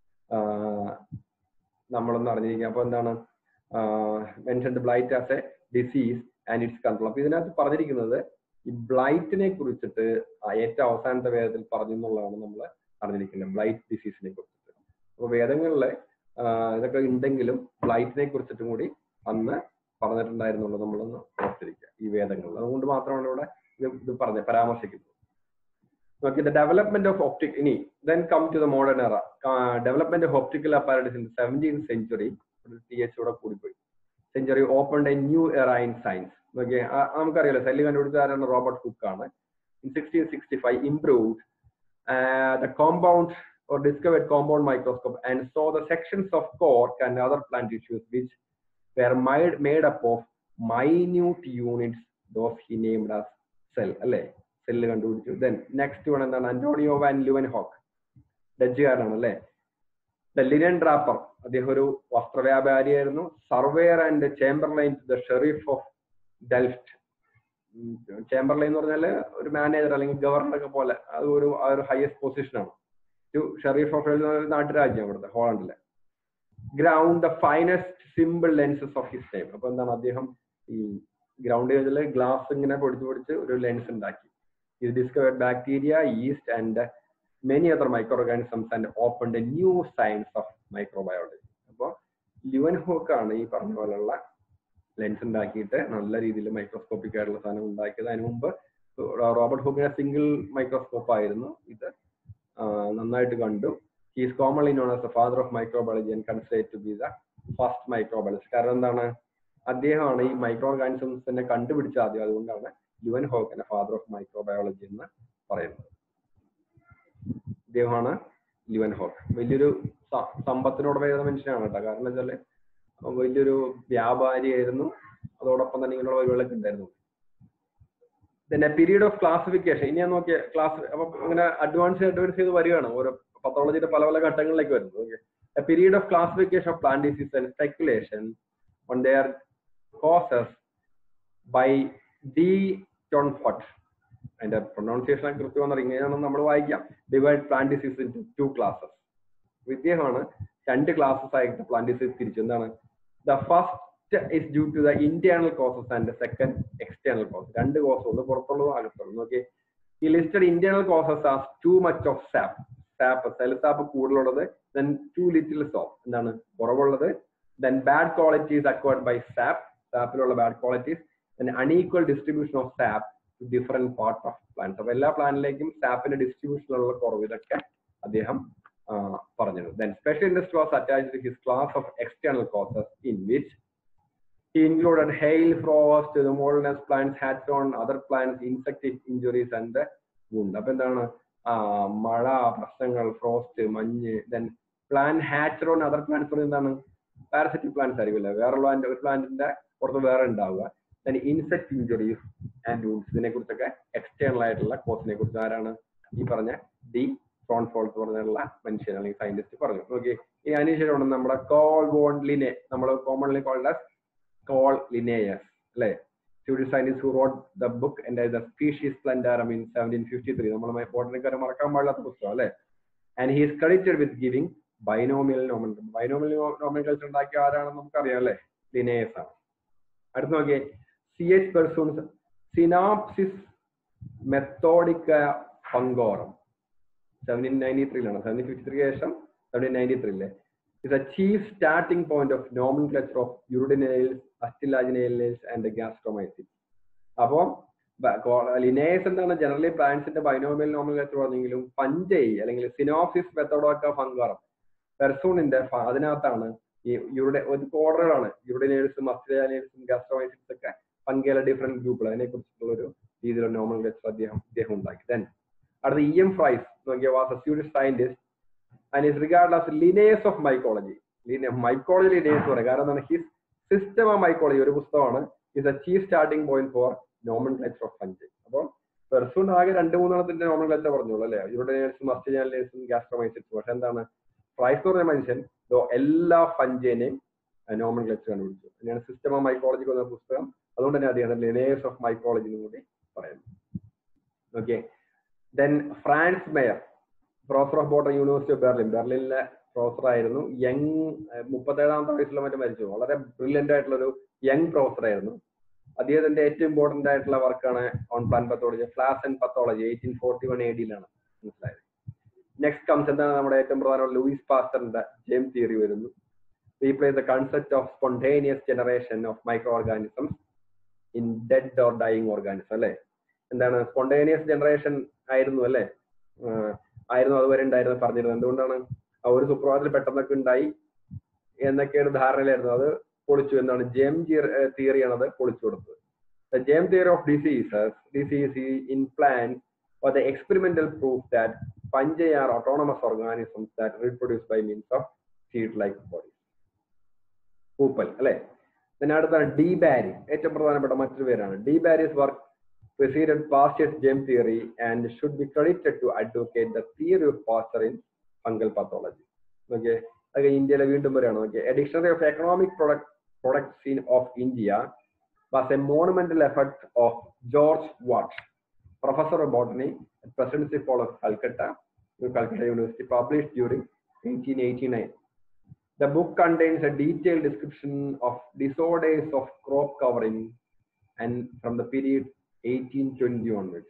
നമ്മളൊന്ന് അറിഞ്ഞിരിക്കുക അപ്പൊ എന്താണ് mentioned blight as a disease and its control അപ്പൊ ഇതിനകത്ത് പറഞ്ഞിരിക്കുന്നത് ഈ ബ്ലൈറ്റിനെ കുറിച്ചിട്ട് ഏറ്റവും അവസാനത്തെ വേദത്തിൽ പറഞ്ഞു എന്നുള്ളതാണ് നമ്മൾ അറിഞ്ഞിരിക്കുന്നത് ബ്ലൈറ്റ് ഡിസീസിനെ കുറിച്ചിട്ട് അപ്പൊ വേദങ്ങളിലെ ഇതൊക്കെ ഉണ്ടെങ്കിലും ബ്ലൈറ്റിനെ കുറിച്ചിട്ടും കൂടി അന്ന് പറഞ്ഞിട്ടുണ്ടായിരുന്നുള്ളൂ നമ്മളൊന്ന് ഓർത്തിരിക്കുക ഈ വേദങ്ങളിൽ അതുകൊണ്ട് മാത്രമാണ് ഇവിടെ ഇത് ഇത് പറഞ്ഞത് പരാമർശിക്കുന്നത് നോക്കി ദ ഡെവലപ്മെന്റ് ഓഫ് ഓപ്റ്റിക് ഇനി then come to the modern era development of optical apparatus in seventeen century T H കൂടെ കൂടിപ്പോയി century open a new era in science നോക്കി നമുക്കറിയാലോ സെല്ല് കണ്ടുപിടിച്ച ആരാണ് റോബർട്ട് കുക്ക് ആണ് in sixteen sixty five improved the compound or discovered compound microscope and saw the sections of cork and other plant tissues which were made, made up of minute units those he named as cell അല്ലേ cell കണ്ടുപിടിച്ചു then next one എന്താണ് Antonio van Leeuwenhoek ഡച്ചുകാരനാണ് അല്ലേ the linen draper അദ്ദേഹം ഒരു വസ്ത്രവ്യാപാരിയായിരുന്നു surveyor and chamberlain the sheriff of Delft chamberlain എന്ന് പറഞ്ഞാൽ ഒരു മാനേജർ അല്ലെങ്കിൽ ഗവർണർ ഒക്കെ പോലെ അത് ഒരു ആ ഒരു ഹയസ്റ്റ് പൊസിഷനാണ് ഒരു ഷെറീഫ് ഓഫ് നാട്ടുരാജ്യം അവിടുത്തെ ഹോളണ്ടിലെ ground the finest simple lenses of his time അപ്പൊ എന്താണ് അദ്ദേഹം ഈ ഗ്രൗണ്ട് ഏജില് ഗ്ലാസ് ഇങ്ങനെ പൊടിച്ച് പൊടിച്ച് ഒരു ലെൻസ് ഉണ്ടാക്കി ഇത് discovered bacteria yeast and many other microorganisms and open a new science of microbiology അപ്പോൾ ലിവൻ ഹോക്ക് ആണ് ഈ പറഞ്ഞ പോലുള്ള ലെൻസ് ഉണ്ടാക്കിയിട്ട് നല്ല രീതിയിൽ മൈക്രോസ്കോപ്പിക് ആയിട്ടുള്ള സാധനം ഉണ്ടാക്കിയത് അതിന് മുമ്പ് റോബർട്ട് ഹോക്കിനെ സിംഗിൾ മൈക്രോസ്കോപ്പ് ആയിരുന്നു ഇത് നന്നായിട്ട് കണ്ടു he's commonly known as the father of microbiology and consider to be the first microbiologist കാരണം എന്താണ് അദ്ദേഹമാണ് ഈ മൈക്രോ ഓർഗാനിസംസിനെ കണ്ടുപിടിച്ച ആദ്യം അതുകൊണ്ടാണ് ലുവൻ ഹോക്കിന്റെ ഫാദർ ഓഫ് മൈക്രോബയോളജി എന്ന് പറയുന്നത് ഇദ്ദേഹമാണ് ലുവൻ ഹോക്ക് വലിയൊരു സമ്പത്തിനോട് വരുന്ന മനുഷ്യനാണ് കേട്ടോ കാരണം വെച്ചാല് വലിയൊരു വ്യാപാരിയായിരുന്നു അതോടൊപ്പം തന്നെ ഇങ്ങനെയുള്ള പരിപാടികളൊക്കെ ഉണ്ടായിരുന്നു പിന്നെ പീരീഡ് ഓഫ് ക്ലാസിഫിക്കേഷൻ ഇനി ഞാൻ നോക്കിയ ക്ലാസ് അപ്പൊ ഇങ്ങനെ അഡ്വാൻസ് അഡ്വാൻസ് ചെയ്ത് വരികയാണ് ഓരോ പത്തോളജിയുടെ പല പല ഘട്ടങ്ങളിലേക്ക് വരുന്നത് okay a period of classification of plant disease and speculation on their causes by de Tournefort അതിന്റെ പ്രൊനൗൺസിയേഷൻ കൃത്യമെന്ന് ഇങ്ങനെയാണ് നമ്മൾ വായിക്കാം divide plant disease in two classes ഇദ്ദേഹമാണ് രണ്ട് ക്ലാസ്സസ് ആയിട്ട് പ്ലാന്റ് ഡിസീസ് തിരിച്ചു എന്താണ് the first is due to the internal causes and second external causes രണ്ട് കോസസ് ഒന്ന് പുറത്തുള്ളതും അകത്തുള്ളതും ഓക്കെ ഈ listed internal causes as too much of sap sap cell sap കൂടുതലുള്ളത് ദെൻ ടു ലിറ്റിൽ സോപ്പ് എന്താണ് കുറവുള്ളത് then bad qualities acquired by sap സാപ്പിലുള്ള bad qualities then unequal distribution of sap to different part of plant അപ്പൊ എല്ലാ പ്ലാന്റിലേക്കും സാപ്പിന്റെ ഡിസ്ട്രിബ്യൂഷനിലുള്ള കുറവ് ഇതൊക്കെ അദ്ദേഹം പറഞ്ഞത് then special interest was attached to his class of external causes in which he included hail, frost, the moldness, plants hatched on other plants, insect injuries and the wound. അപ്പൊ എന്താണ് മഴ പ്രശ്നങ്ങൾ ഫ്രോസ്റ്റ് മഞ്ഞ് then plant hatcher on other plants എന്താണ് parasitic plants ആയിരിക്കില്ല വേറെ plant ഒരു പ്ലാന്റിന്റെ പുറത്ത് വേറെ ഉണ്ടാവുക then insect injuries and wounds ഇതിനെ കുറിച്ചൊക്കെ എക്സ്റ്റേണൽ ആയിട്ടുള്ള കോസിനെ കുറിച്ച് ആരാണ് ഈ പറഞ്ഞ ഡി ഫ്രോൺ ഫോൾട്ട് പറഞ്ഞുള്ള മനുഷ്യൻ അല്ലെങ്കിൽ സയന്റിസ്റ്റ് പറഞ്ഞു ഓക്കെ ഈ അതിനുശേഷം നമ്മുടെ കോൾ ബോൺ ലിനെ നമ്മൾ കോമൺലി കോൾഡ് കോൾ ലിനേയസ് അല്ലെ Swedish scientist who wrote the book എന്റെ the species plantarum in seventeen fifty three നമ്മൾ ബോട്ടണിക്കാരെ മറക്കാൻ പാടില്ലാത്ത പുസ്തകം അല്ലെ and he's credited with giving binomial nomen binomial nomenclature ഉണ്ടാക്കിയ ആരാണെന്ന് നമുക്കറിയാം അല്ലെ ലിനേയസ് ആണ് അടുത്ത് നോക്കിയേ C H Persoon's synopsis methodica fungorum seventeen ninety ത്രീയിലാണ് സെവൻറ്റീൻ ഫിഫ്റ്റി ത്രീ ശേഷം സെവൻറ്റീൻ നയൻറ്റി ത്രീയിലെ is a chief starting point of nomenclature of uridinales, astilaginales and gastromyces. അപ്പോൾ ലിനേസ് എന്താണ് ജനറലി പ്ലാന്റ്സിന്റെ ബൈനോമിയൽ നോമിനേച്ചർ പറഞ്ഞെങ്കിലും പഞ്ചൈ അല്ലെങ്കിൽ സിനോസിസ് മെത്തഡോക്ക ഫംഗാറം പെർസൂണിന്റെ അതിനകത്താണ് ഈ ഇവരുടെ ഒരു ഓർഡറുകളാണ് യുറിനേഴ്സും അസ്ട്രേലിയൻസും ഗാസ്ട്രോമൈസിസ് ഒക്കെ ഫംഗിയല ഡിഫറെന്റ് ഗ്രൂപ്പുകൾ അതിനെ കുറിച്ചുള്ള ഒരു രീതിയിലുള്ള നോമിനേച്ചർ അദ്ദേഹം അദ്ദേഹം ഉണ്ടാക്കി ദെൻ അടുത്ത ഇ എം ഫ്രൈസ് നോക്കിയ was a Swedish scientist and is regard as Linnaeus of mycology mycology Linnaeus പറയും കാരണം എന്താണ് ഹിസ് സിസ്റ്റം ഓഫ് മൈക്കോളജി ഒരു പുസ്തകമാണ് is a chief starting point for nomenclature of fungi അപ്പോൾ Persoon ആകെ രണ്ട് മൂന്നെണ്ണത്തിന്റെ നോമൻ ക്ലച്ചർ പറഞ്ഞോളൂ അല്ലെ ഇവരുടെ നേഴ്സും അസ്റ്റേജാനേഴ്സും ഗ്യാസ്ട്രോമൈസിസും പക്ഷെ എന്താണ് ഫ്രൈസ് എന്ന് പറഞ്ഞ മനുഷ്യൻ എല്ലാ ഫഞ്ചേനെയും നോമൻ ക്ലച്ചർ കണ്ടുപിടിച്ചു അങ്ങനെയാണ് സിസ്റ്റം ഓഫ് മൈക്കോളജി എന്ന പുസ്തകം അതുകൊണ്ട് തന്നെ അദ്ദേഹം ലിനേഴ്സ് ഓഫ് മൈക്കോളജി എന്നും കൂടി പറയുന്നു okay then Franz Meyer professor of botany university of Berlin ബെർലിനിലെ പ്രൊഫസർ ആയിരുന്നു യങ് മുപ്പത്തേഴാമത്തെ വയസ്സിലോ മറ്റും മരിച്ചു വളരെ ബ്രില്യന്റ് ആയിട്ടുള്ള ഒരു യങ് പ്രൊഫസർ ആയിരുന്നു അദ്ദേഹത്തിന്റെ ഏറ്റവും ഇമ്പോർട്ടന്റ് ആയിട്ടുള്ള വർക്കാണ് ഓൺ പ്ലാൻ പത്തോളജി ഫ്ലാസ് and pathology eighteen forty one A ഡിയിലാണ് മനസ്സിലായത് നെക്സ്റ്റ് കംസ് എന്താണ് നമ്മുടെ ഏറ്റവും പ്രധാനമുള്ള ലൂയിസ് പാസ്റ്ററിന്റെ ജെയിം തിയറി വരുന്നു replace the concept of spontaneous generation of micro organisms in dead or dying organism അല്ലെ എന്താണ് സ്പോണ്ടേനിയസ് ജനറേഷൻ ആയിരുന്നു അല്ലെ ആയിരുന്നു അതുവരെ ഉണ്ടായിരുന്നു പറഞ്ഞിരുന്നത് എന്തുകൊണ്ടാണ് ആ ഒരു സുപ്രഭാതത്തിൽ പെട്ടെന്നൊക്കെ ഉണ്ടായി എന്നൊക്കെയാണ് ധാരണയിലായിരുന്നു അത് പൊളിച്ചു എന്താണ് ജെം തിയറിയാണ് അത് പൊളിച്ചു കൊടുത്തത് The germ theory of diseases, disease in plants, or the experimental proof that fungi are autonomous organisms that reproduce by means of seed-like bodies. പൂപ്പൽ അല്ലെ പിന്നെ അടുത്താണ് ഡി ബാരി ഏറ്റവും പ്രധാനപ്പെട്ട മറ്റൊരു പേരാണ് de Bary's work preceded Pasteur's germ theory and should be credited to advocate the theory of Pasteur in fungal pathology. Okay. അതൊക്കെ ഇന്ത്യയിലെ വീണ്ടും വരെയാണ് okay a dictionary of economic product product സീൻ of India was a monumental effect of George Watt professor of botany presidency ഫോൾ of Calcutta Calcutta university published during eighteen eighty nine The book contains a detailed description of disorders of crop covering and from the period 1820 onwards.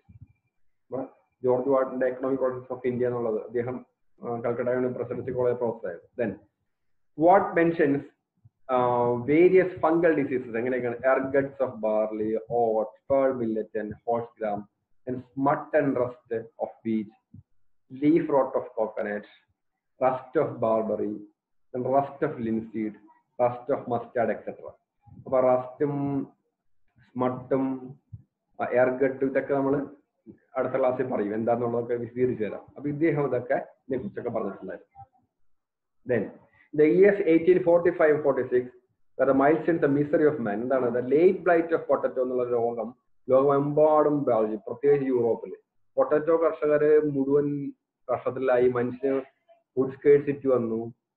George വാട്ടിന്റെ economic politics of India എന്നുള്ളത് അദ്ദേഹം Calcutta presidency college professor ആയിരുന്നു then Watt mentions various fungal diseases എങ്ങനെയൊക്കെയാണ് ergots of barley oat pearl millet and hot gram smut and rust of beech leaf rot of coconut rust of barberry rust of linseed rust of mustard etcetera അപ്പൊ റസ്റ്റും സ്മട്ടും എയർഗട്ടും ഇതൊക്കെ നമ്മൾ അടുത്ത ക്ലാസ്സിൽ പറയും എന്താണെന്നുള്ളതൊക്കെ വിശദീകരിച്ചു തരാം അപ്പൊ ഇദ്ദേഹം ഇതൊക്കെ ഇതിനെ കുറിച്ചൊക്കെ പറഞ്ഞിട്ടുണ്ടായിരുന്നു then the years eighteen forty five forty six the miles in the misery of man എന്താണ് the late blight of potato എന്നുള്ള രോഗം ലോകമെമ്പാടും ബാധിച്ചു പ്രത്യേകിച്ച് യൂറോപ്പിൽ പൊട്ടറ്റോ കർഷകര് മുഴുവൻ കർഷകത്തിലായി മനുഷ്യന് ഫുഡ് സ്കേഴ്സിറ്റി വന്നു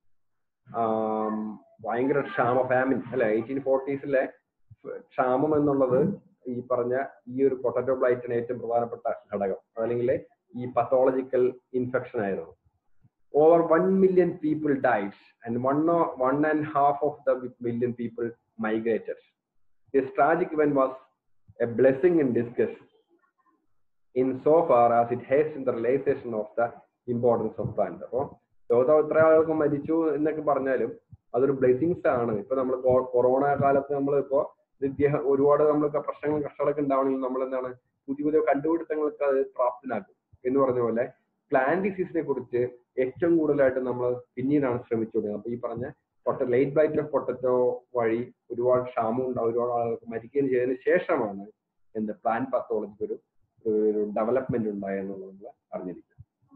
ഭയങ്കര ക്ഷാമ ഫാമിൻ അല്ലെ എയ്റ്റീൻ ഫോർട്ടീസിലെ ക്ഷാമം എന്നുള്ളത് ഈ പറഞ്ഞ ഈ ഒരു പൊട്ടറ്റോ ബ്ലൈറ്റിന് ഏറ്റവും പ്രധാനപ്പെട്ട ഘടകം അതല്ലെങ്കിൽ ഈ പത്തോളജിക്കൽ ഇൻഫെക്ഷൻ ആയിരുന്നു over one million people died and one one and half of the million people migrated this tragic event was a blessing in disguise in so far as it has in the realisation of the importance of plant അപ്പോൾ ലോകം ഇത്ര ആൾക്ക് മരിച്ചു എന്നൊക്കെ പറഞ്ഞാലും അതൊരു blessings ആണ് ഇപ്പൊ നമ്മൾ കൊറോണ കാലത്ത് നമ്മൾ ഇപ്പോ വിദ്യ ഒരുപാട് നമ്മൾക്ക് പ്രശ്നങ്ങൾ കഷ്ടങ്ങളൊക്കെ ഉണ്ടാവണമെങ്കിൽ നമ്മൾ എന്താണ് പുതിയ പുതിയ കണ്ടുപിടുത്തങ്ങൾക്ക് അത് പ്രാപ്തനാക്കും എന്ന് പറഞ്ഞ പോലെ പ്ലാന്റ് ഡിസീസിനെ കുറിച്ച് ഏറ്റവും കൂടുതലായിട്ട് നമ്മൾ പിന്നീടാണ് ശ്രമിച്ചു തുടങ്ങിയത് അപ്പൊ ഈ പറഞ്ഞ പൊട്ട ലേറ്റ് ബ്ലൈറ്റ് ഓഫ് പൊട്ടറ്റോ വഴി ഒരുപാട് ക്ഷാമം ഉണ്ടാവും ഒരുപാട് ആളുകൾക്ക് മരിക്കുകയും ചെയ്തതിന് ശേഷമാണ് എന്ത് പ്ലാന്റ് പത്തോളജിക്ക് ഒരു ഒരു ഡെവലപ്മെന്റ് ഉണ്ടായെന്നുള്ളത് നമ്മൾ അറിഞ്ഞിരിക്കും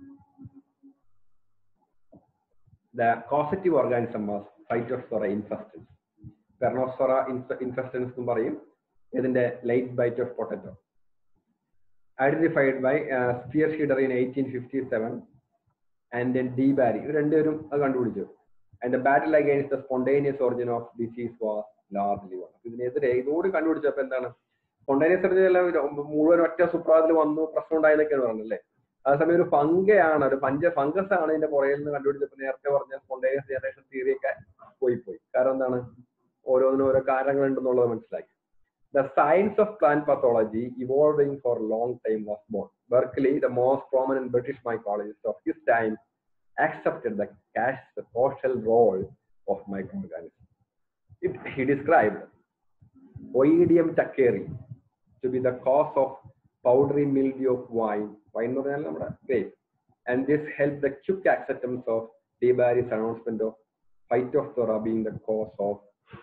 the causative organism was Phytophthora infestans Peronospora infestans എന്നും പറയും ഇതിന്റെ late blight of potato identified by Speerschneider in eighteen fifty seven and then de Bary ഇവർ രണ്ടുപേരും അത് കണ്ടുപിടിച്ചു and the battle against the spontaneous origin of disease was largely won ഇതിനെതിരെ ഇതോട് കണ്ടുപിടിച്ചപ്പോ എന്താണ് സ്പോണ്ടേനിയസ് ഒറിജിൻ മുഴുവൻ ഒറ്റ സുപ്രഭാതത്തിൽ വന്നു പ്രശ്നം ഉണ്ടായെന്നൊക്കെയാണ് പറഞ്ഞല്ലേ അതേസമയം ഒരു ഫംഗയാണ് ഒരു പഞ്ച ഫംഗസ് ആണ് ഇതിന്റെ പുറകിൽ നിന്ന് കണ്ടുപിടിച്ചപ്പോൾ നേരത്തെ പറഞ്ഞ സ്പോണ്ടേനിയസ് ജനറേഷൻ തിയറി ഒക്കെ പോയി പോയി കാരണം എന്താണ് ഓരോന്നിനും ഓരോ കാരണങ്ങൾ ഉണ്ടെന്നുള്ളത് മനസ്സിലാക്കി the science of plant pathology evolving for long time was born Berkeley the most prominent British mycologist of his time accepted the cash the social role of microorganisms. It, he described Oidium takkeri to be the cause of powdery mildew of wine. Wine എന്ന് പറഞ്ഞാൽ നമ്മുടെ grape. And this helped the quick acceptance of DeBarry's announcement of Phytophthora being the cause of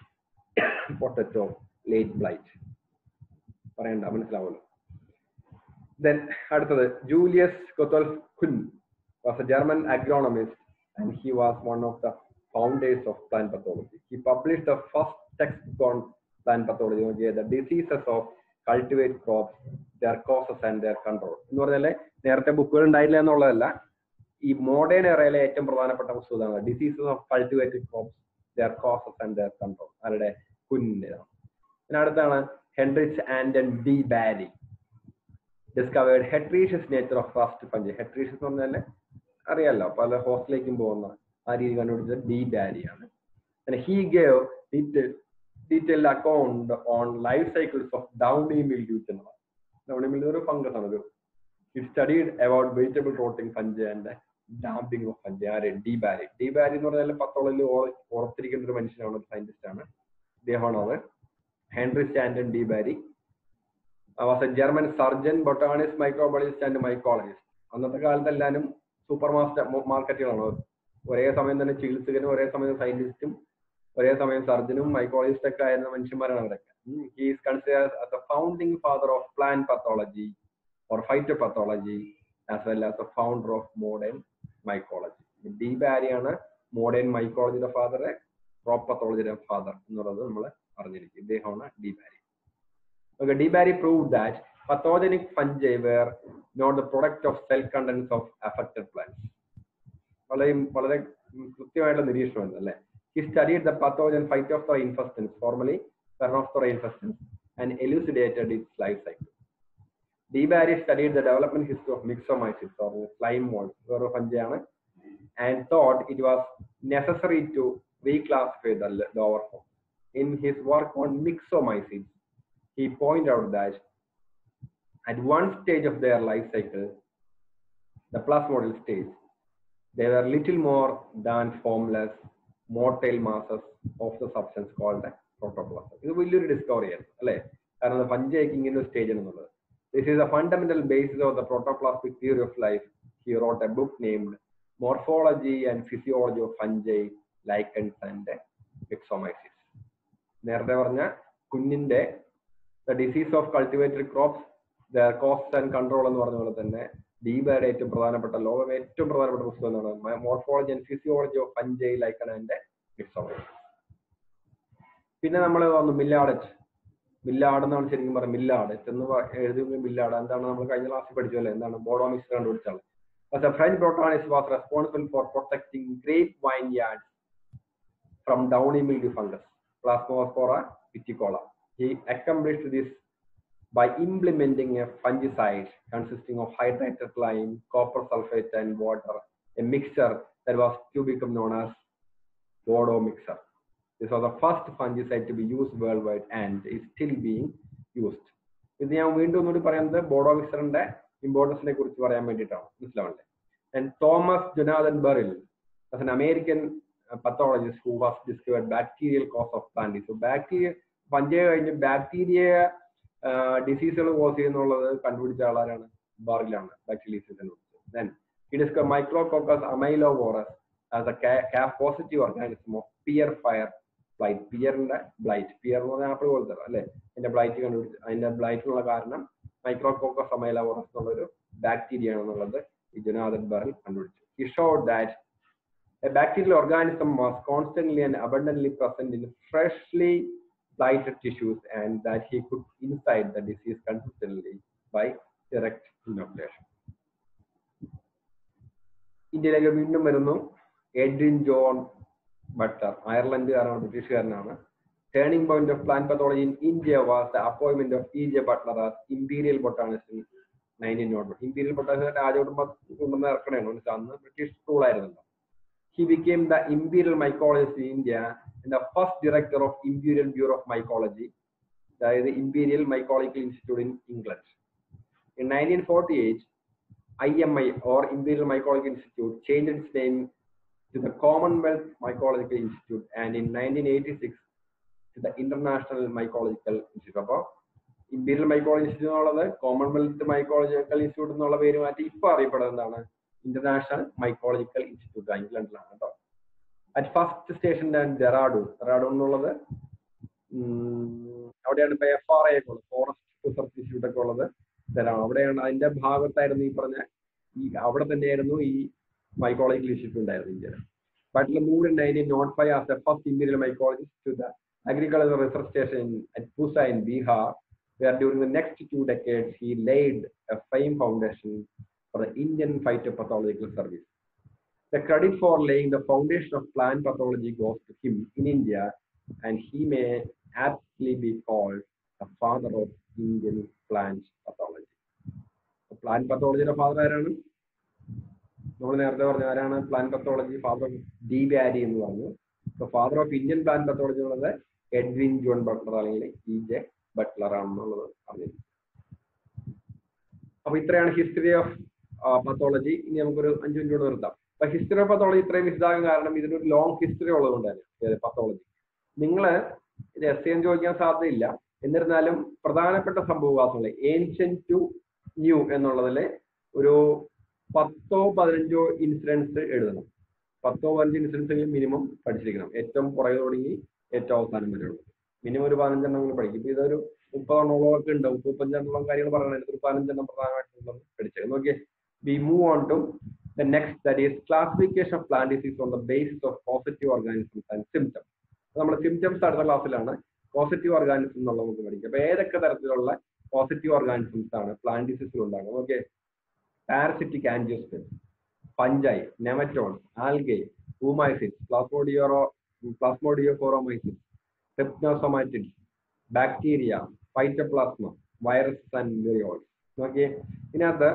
potato late blight. പറയണ്ട മനസ്സിലാവുമല്ലോ then അടുത്തത് Julius Gotthelf Kuhn was a German agronomist and he was one of the founders of plant pathology. He published the first textbook on plant pathology, okay, the diseases of cultivate crops, their causes and their control. എന്ന് പറഞ്ഞാല് നേരത്തെ ബുക്കുകൾ ഉണ്ടായില്ല എന്നുള്ളതല്ല ഈ modern എറയിലെ ഏറ്റവും പ്രധാനപ്പെട്ട പുസ്തകമാണ് diseases of cultivated crops their causes and their control അവരുടെ കുഞ്ഞിനാണ് പിന്നെ അടുത്താണ് Heinrich Anton de Bary discovered heteroecious nature of fast fungi heteroecious എന്ന് പറഞ്ഞാൽ അറിയാലോ പല ഹോസ്റ്റലിലേക്കും പോകുന്ന ആ രീതി കണ്ടുപിടിച്ചത് ഡി ബാരിയാണ് he gave detailed account on life cycles of downy mildew എന്നുള്ളത് ഡൗണി മിൽഡ്യൂ ഒരു ഫംഗസ് ആണ് ഒരു it studied about vegetable rotting fungi and damping off fungi ആര് ഡി ബാരി ഡി ബാരി എന്ന് പറഞ്ഞാൽ പത്തോളിൽ ഓർത്തിരിക്കുന്ന ഒരു മനുഷ്യനാണ് ഒരു സയന്റിസ്റ്റ് ആണ് അദ്ദേഹമാണ് അത് Henry Anton de Bary was a German surgeon botanist microbiologist and mycologist അന്നത്തെ കാലത്ത് എല്ലാവരും സൂപ്പർ മാസ്റ്റർ മാർക്കറ്റുകളാണ് ഒരേ സമയം തന്നെ ചികിത്സകനും ഒരേ സമയം സയന്റിസ്റ്റും ഒരേ സമയം സർജനും മൈക്കോളജിസ്റ്റ് ഒക്കെ ആയിരുന്ന മനുഷ്യന്മാരാണ് അവരൊക്കെ he's consider the founding father of plant pathology or phyto pathology as well as the founder of modern mycology de ബാരിയാണ് മോഡേൺ മൈക്കോളജിയുടെ ഫാദർ ക്രോപ്പ് പത്തോളജിയുടെ ഫാദർ എന്നുള്ളത് നമ്മൾ അറിഞ്ഞിരിക്കും ഇദ്ദേഹമാണ് de Bary Okay, D. Barry proved that pathogenic fungi were not the product of cell contents of affected plants. വളരെ വളരെ കൃത്യമായിട്ടുള്ള നിരീക്ഷണമാണ് അല്ലേ he studied the pathogen Phytophthora infestans formerly Peronospora infestans and elucidated its life cycle de Bary studied the development history of Myxomycetes or slime mould വേറൊരു ഫഞ്ചയാണ് and thought it was necessary to reclassify the lower form in his work on Myxomycetes he pointed out that at one stage of their life cycle, the plasmodial stage, they were little more than formless motile masses of the substance called protoplasm. ഇത് വലിയൊരു discovery ആയിരുന്നു അല്ലേ കാരണം പഞ്ചയ്ക്ക് ഇങ്ങനെ ഒരു stage എന്നുള്ളത് this is a fundamental basis of the protoplastic theory of life he wrote a book named morphology and physiology of fungi lichens and Myxomycetes നേരത്തെ പറഞ്ഞ കുഞ്ഞിന്റെ the disease of cultivated crops their causes and control എന്ന് പറഞ്ഞ പോലെ തന്നെ ഡീബയുടെ ഏറ്റവും പ്രധാനപ്പെട്ട ലോകം ഏറ്റവും പ്രധാനപ്പെട്ട പുസ്തകം എന്നാണ് morphology and physiology of fungi lichen and mixology പിന്നെ നമ്മൾ വന്നു മില്ലാഡറ്റ് മില്ലാഡ് എന്നാണ് ശരിക്കും പറയുന്നത് മില്ലാഡറ്റ് എന്ന് എഴുതുമ്പോൾ മില്ലാഡ് എന്താണ് നമ്മൾ കഴിഞ്ഞ ക്ലാസ്സിൽ പഠിച്ചു അല്ലേ എന്താണ് ബോഡോമിക്സ് കണ്ടുപിടിച്ചാൽ But the French botanist was responsible for protecting grape vineyards from downy mildew fungus, Plasmospora viticola. He accomplished this by implementing a fungicide consisting of hydrated lime, copper sulfate, and water, a mixture that was to become known as Bordeaux mixer. This was the first fungicide to be used worldwide and is still being used. ഇത് ഞാൻ വീണ്ടും ഒന്നുകൂടി പറയുന്നത് ബോഡോ മിക്സറിന്റെ ഇമ്പോർട്ടൻസിനെ കുറിച്ച് പറയാൻ വേണ്ടിയിട്ടാണ് മനസ്സിലാവണ്ടേ and Thomas Jonathan Burrill as an American uh, pathologist who was discovered bacterial cause of plant disease. So bacteria പഞ്ചയ കഴിഞ്ഞ് ബാക്ടീരിയ ഡിസീസുകൾ കോസ് ചെയ്യുന്നുള്ളത് കണ്ടുപിടിച്ച ആളാരാണ് ബറിലാണ് bacteria then it is Micrococcus amylovorus as a positive organism of pear fire blight പിയറിന്റെ blight pear എന്ന് പറഞ്ഞാൽ ആപ്പിൾ പോലത്തെ അല്ലെ അതിന്റെ ബ്ലൈറ്റ് കണ്ടുപിടിച്ച് അതിന്റെ ബ്ലൈറ്റിനുള്ള കാരണം മൈക്രോകോക്കസ് അമൈലോവോറസ് എന്നുള്ളൊരു ബാക്ടീരിയ ആണെന്നുള്ളത് ഈ ജുനാദൻ ബറിൽ കണ്ടുപിടിച്ചു he showed that a bacterial organism was constantly and abundantly present in freshly blighted tissues and that he could incite the disease consistently by direct inoculation. ഇന്ത്യയിലേക്ക് വീണ്ടും വരുന്നു എഡ്രിൻ ജോൺ ബട്ടർ അയർലൻഡുകാരാണ് ബ്രിട്ടീഷുകാരനാണ് turning point of plant pathology in India was the appointment of E J Butler as imperial botanist in nineteen nought imperial botanist രാജകുടുംബം കൊണ്ടുവന്ന് ഇറക്കണേണ് അന്ന് British rule ആയിരുന്നല്ലോ he became the imperial mycologist in India and the first director of Imperial Bureau of Mycology, that is the Imperial Mycological Institute in England. In 1948, IMI or Imperial Mycological Institute changed its name to the Commonwealth Mycological Institute and in 1986 to the International Mycological Institute. അപ്പോൾ imperial mycology institute എന്നുള്ളത് Commonwealth mycological institute എന്നുള്ള പേര് മാറ്റി ഇപ്പൊ അറിയപ്പെടുന്നത് എന്താണ് international mycological institute ഇംഗ്ലണ്ടിലാണ് കേട്ടോ at first station Dehradun Dehradun എന്നുള്ളത് അവിടെയാണ് ഇപ്പൊ എഫ് ആർ ഐ ഒക്കെ ഉള്ളത് ഫോറസ്റ്റ് റിസർച്ച് ഇൻസ്റ്റിറ്റ്യൂട്ട് ഒക്കെ ഉള്ളത് ഡെറാഡൂൺ അവിടെയാണ് അതിന്റെ ഭാഗത്തായിരുന്നു ഈ പറഞ്ഞ ഈ അവിടെ തന്നെയായിരുന്നു ഈ മൈക്കോളജിക്കൽ ഇൻസ്റ്റിറ്റ്യൂട്ട് ഉണ്ടായിരുന്നു ഇന്ത്യയിൽ but moved in nineteen nought five as a first imperial mycologist to the agricultural research station at Pusa in Bihar, where during the next two decades he laid a firm foundation for the Indian phytopathological service. The credit for laying the foundation of plant pathology goes to him in India, and he may aptly be called the father of Indian plant pathology. Plant പത്തോളജിയുടെ father ആരാണ് നമ്മൾ നേരത്തെ പറഞ്ഞ ആരാണ് plant pathology father of de Bary എന്ന് പറഞ്ഞു father of Indian plant pathology എന്നുള്ളത് Edwin John Butler അല്ലെങ്കിൽ ഇ ജെ ബട്ട്ലർ ആണെന്നുള്ളത് പറഞ്ഞിരുന്നു അപ്പൊ ഇത്രയാണ് ഹിസ്റ്ററി ഓഫ് പത്തോളജി ഇനി നമുക്കൊരു അഞ്ചു മിനിറ്റ് നിർത്താം അപ്പൊ ഹിസ്റ്ററി ഓഫ് പത്തോളജി ഇത്രയും വിശദാകാൻ കാരണം ഇതിനൊരു ലോങ് ഹിസ്റ്ററി ഉള്ളതുകൊണ്ട് തന്നെ പത്തോളജി നിങ്ങൾ ഇത് എസ് എം ചോദിക്കാൻ സാധ്യതയില്ല എന്നിരുന്നാലും പ്രധാനപ്പെട്ട സംഭവവാസങ്ങൾ ഏൻഷ്യൻ ടു ന്യൂ എന്നുള്ളതിൽ ഒരു പത്തോ പതിനഞ്ചോ ഇൻസിഡൻസ് എഴുതണം പത്തോ പതിനഞ്ച് ഇൻസിഡൻസ് മിനിമം പഠിച്ചിരിക്കണം ഏറ്റവും പുറകെ തുടങ്ങി ഏറ്റവും അവസാനം വരെ ഉള്ളത് മിനിമം ഒരു പതിനഞ്ചെണ്ണം പഠിക്കും ഇപ്പൊ ഇതൊരു മുപ്പതെണ്ണോളം ഒക്കെ ഉണ്ട് മുപ്പത്തഞ്ചെണ്ണോളം കാര്യങ്ങൾ പറയണത് ഒരു പതിനഞ്ചെണ്ണം പ്രധാനമായിട്ടുള്ളത് പഠിച്ചത് നോക്കിയേ we move on to the next that is classification of plant disease on the basis of positive organisms and symptoms നമ്മുടെ സിംറ്റംസ് അടുത്ത ക്ലാസ്സിലാണ് പോസിറ്റീവ് ഓർഗാനിസം എന്നുള്ളത് നമുക്ക് പഠിക്കും അപ്പൊ ഏതൊക്കെ തരത്തിലുള്ള പോസിറ്റീവ് ഓർഗാനിസംസ് ആണ് പ്ലാന്റ് ഡിസീസിൽ ഉണ്ടാകുന്നത് okay parasitic angiosperm fungi nematode algae Oomycetes plasmodiophoro plasmodiophoromycetes trypanosomatids bacteria phytoplasma virus and viroids നോക്കിയേ ഇതിനകത്ത്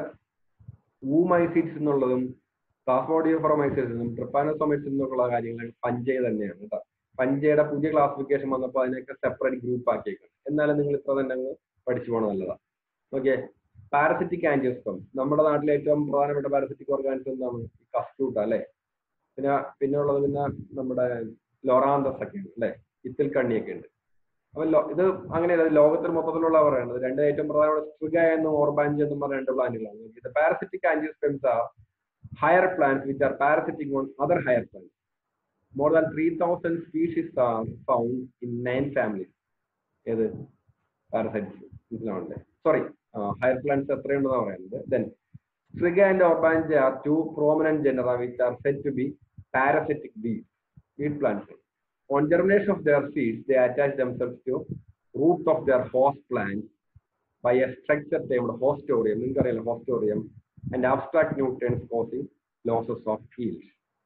ഊമൈസിറ്റ്സ് എന്നുള്ളതും പ്ലാസ്മോഡിയോഫോറമൈസിസും ട്രിപ്പാനോസോമൈറ്റ്സ് എന്നുള്ള കാര്യങ്ങൾ പഞ്ചയ തന്നെയാണ് കേട്ടോ പഞ്ചയുടെ പുതിയ ക്ലാസിഫിക്കേഷൻ വന്നപ്പോൾ അതിനൊക്കെ സെപ്പറേറ്റ് ഗ്രൂപ്പ് ആക്കിയേക്കാണ് എന്നാലും നിങ്ങൾ ഇത്ര തന്നെ അങ്ങ് പഠിച്ചു പോകണം നല്ലതാണ് ഓക്കെ പാരസിറ്റിക് ആൻജിയോസ്പം നമ്മുടെ നാട്ടിലെ ഏറ്റവും പ്രധാനപ്പെട്ട പാരസിറ്റിക് ഓർഗാനിസം എന്താണ് ഈ കസ്റ്റൂട്ട അല്ലെ പിന്നെ പിന്നെ ഉള്ളത് പിന്നെ നമ്മുടെ ലൊറാന്തസ് ഒക്കെ ഉണ്ട് അല്ലെ ഇത്തിൽ കണ്ണിയൊക്കെ ഉണ്ട് അപ്പൊ ഇത് അങ്ങനെയല്ല ലോകത്തിൽ മൊത്തത്തിലുള്ള പറയുന്നത് രണ്ട് ഏറ്റവും പ്രധാനപ്പെട്ട സ്ട്രിഗ എന്നും ഓർബാഞ്ച് എന്നും പറഞ്ഞ രണ്ട് പ്ലാന്റുകളാണ് ഇത് parasitic angiosperms are higher plants which are parasitic on other higher plants more than three thousand species are found in nine families ഏത് പാരസൈറ്റ്സ് മനസ്സിലാവണ്ടേ സോറി ഹയർ പ്ലാന്റ്സ് എത്രയുണ്ടെന്നാണ് പറയുന്നത് then Striga and Orobanche are two prominent genera which are set to be parasitic weed weed plants On germination of their seeds, they attach themselves to root of their host plant by a structure termed hostorium, നിങ്ങൾക്കറിയാലോ hostorium, and abstract nutrients causing losses of yield.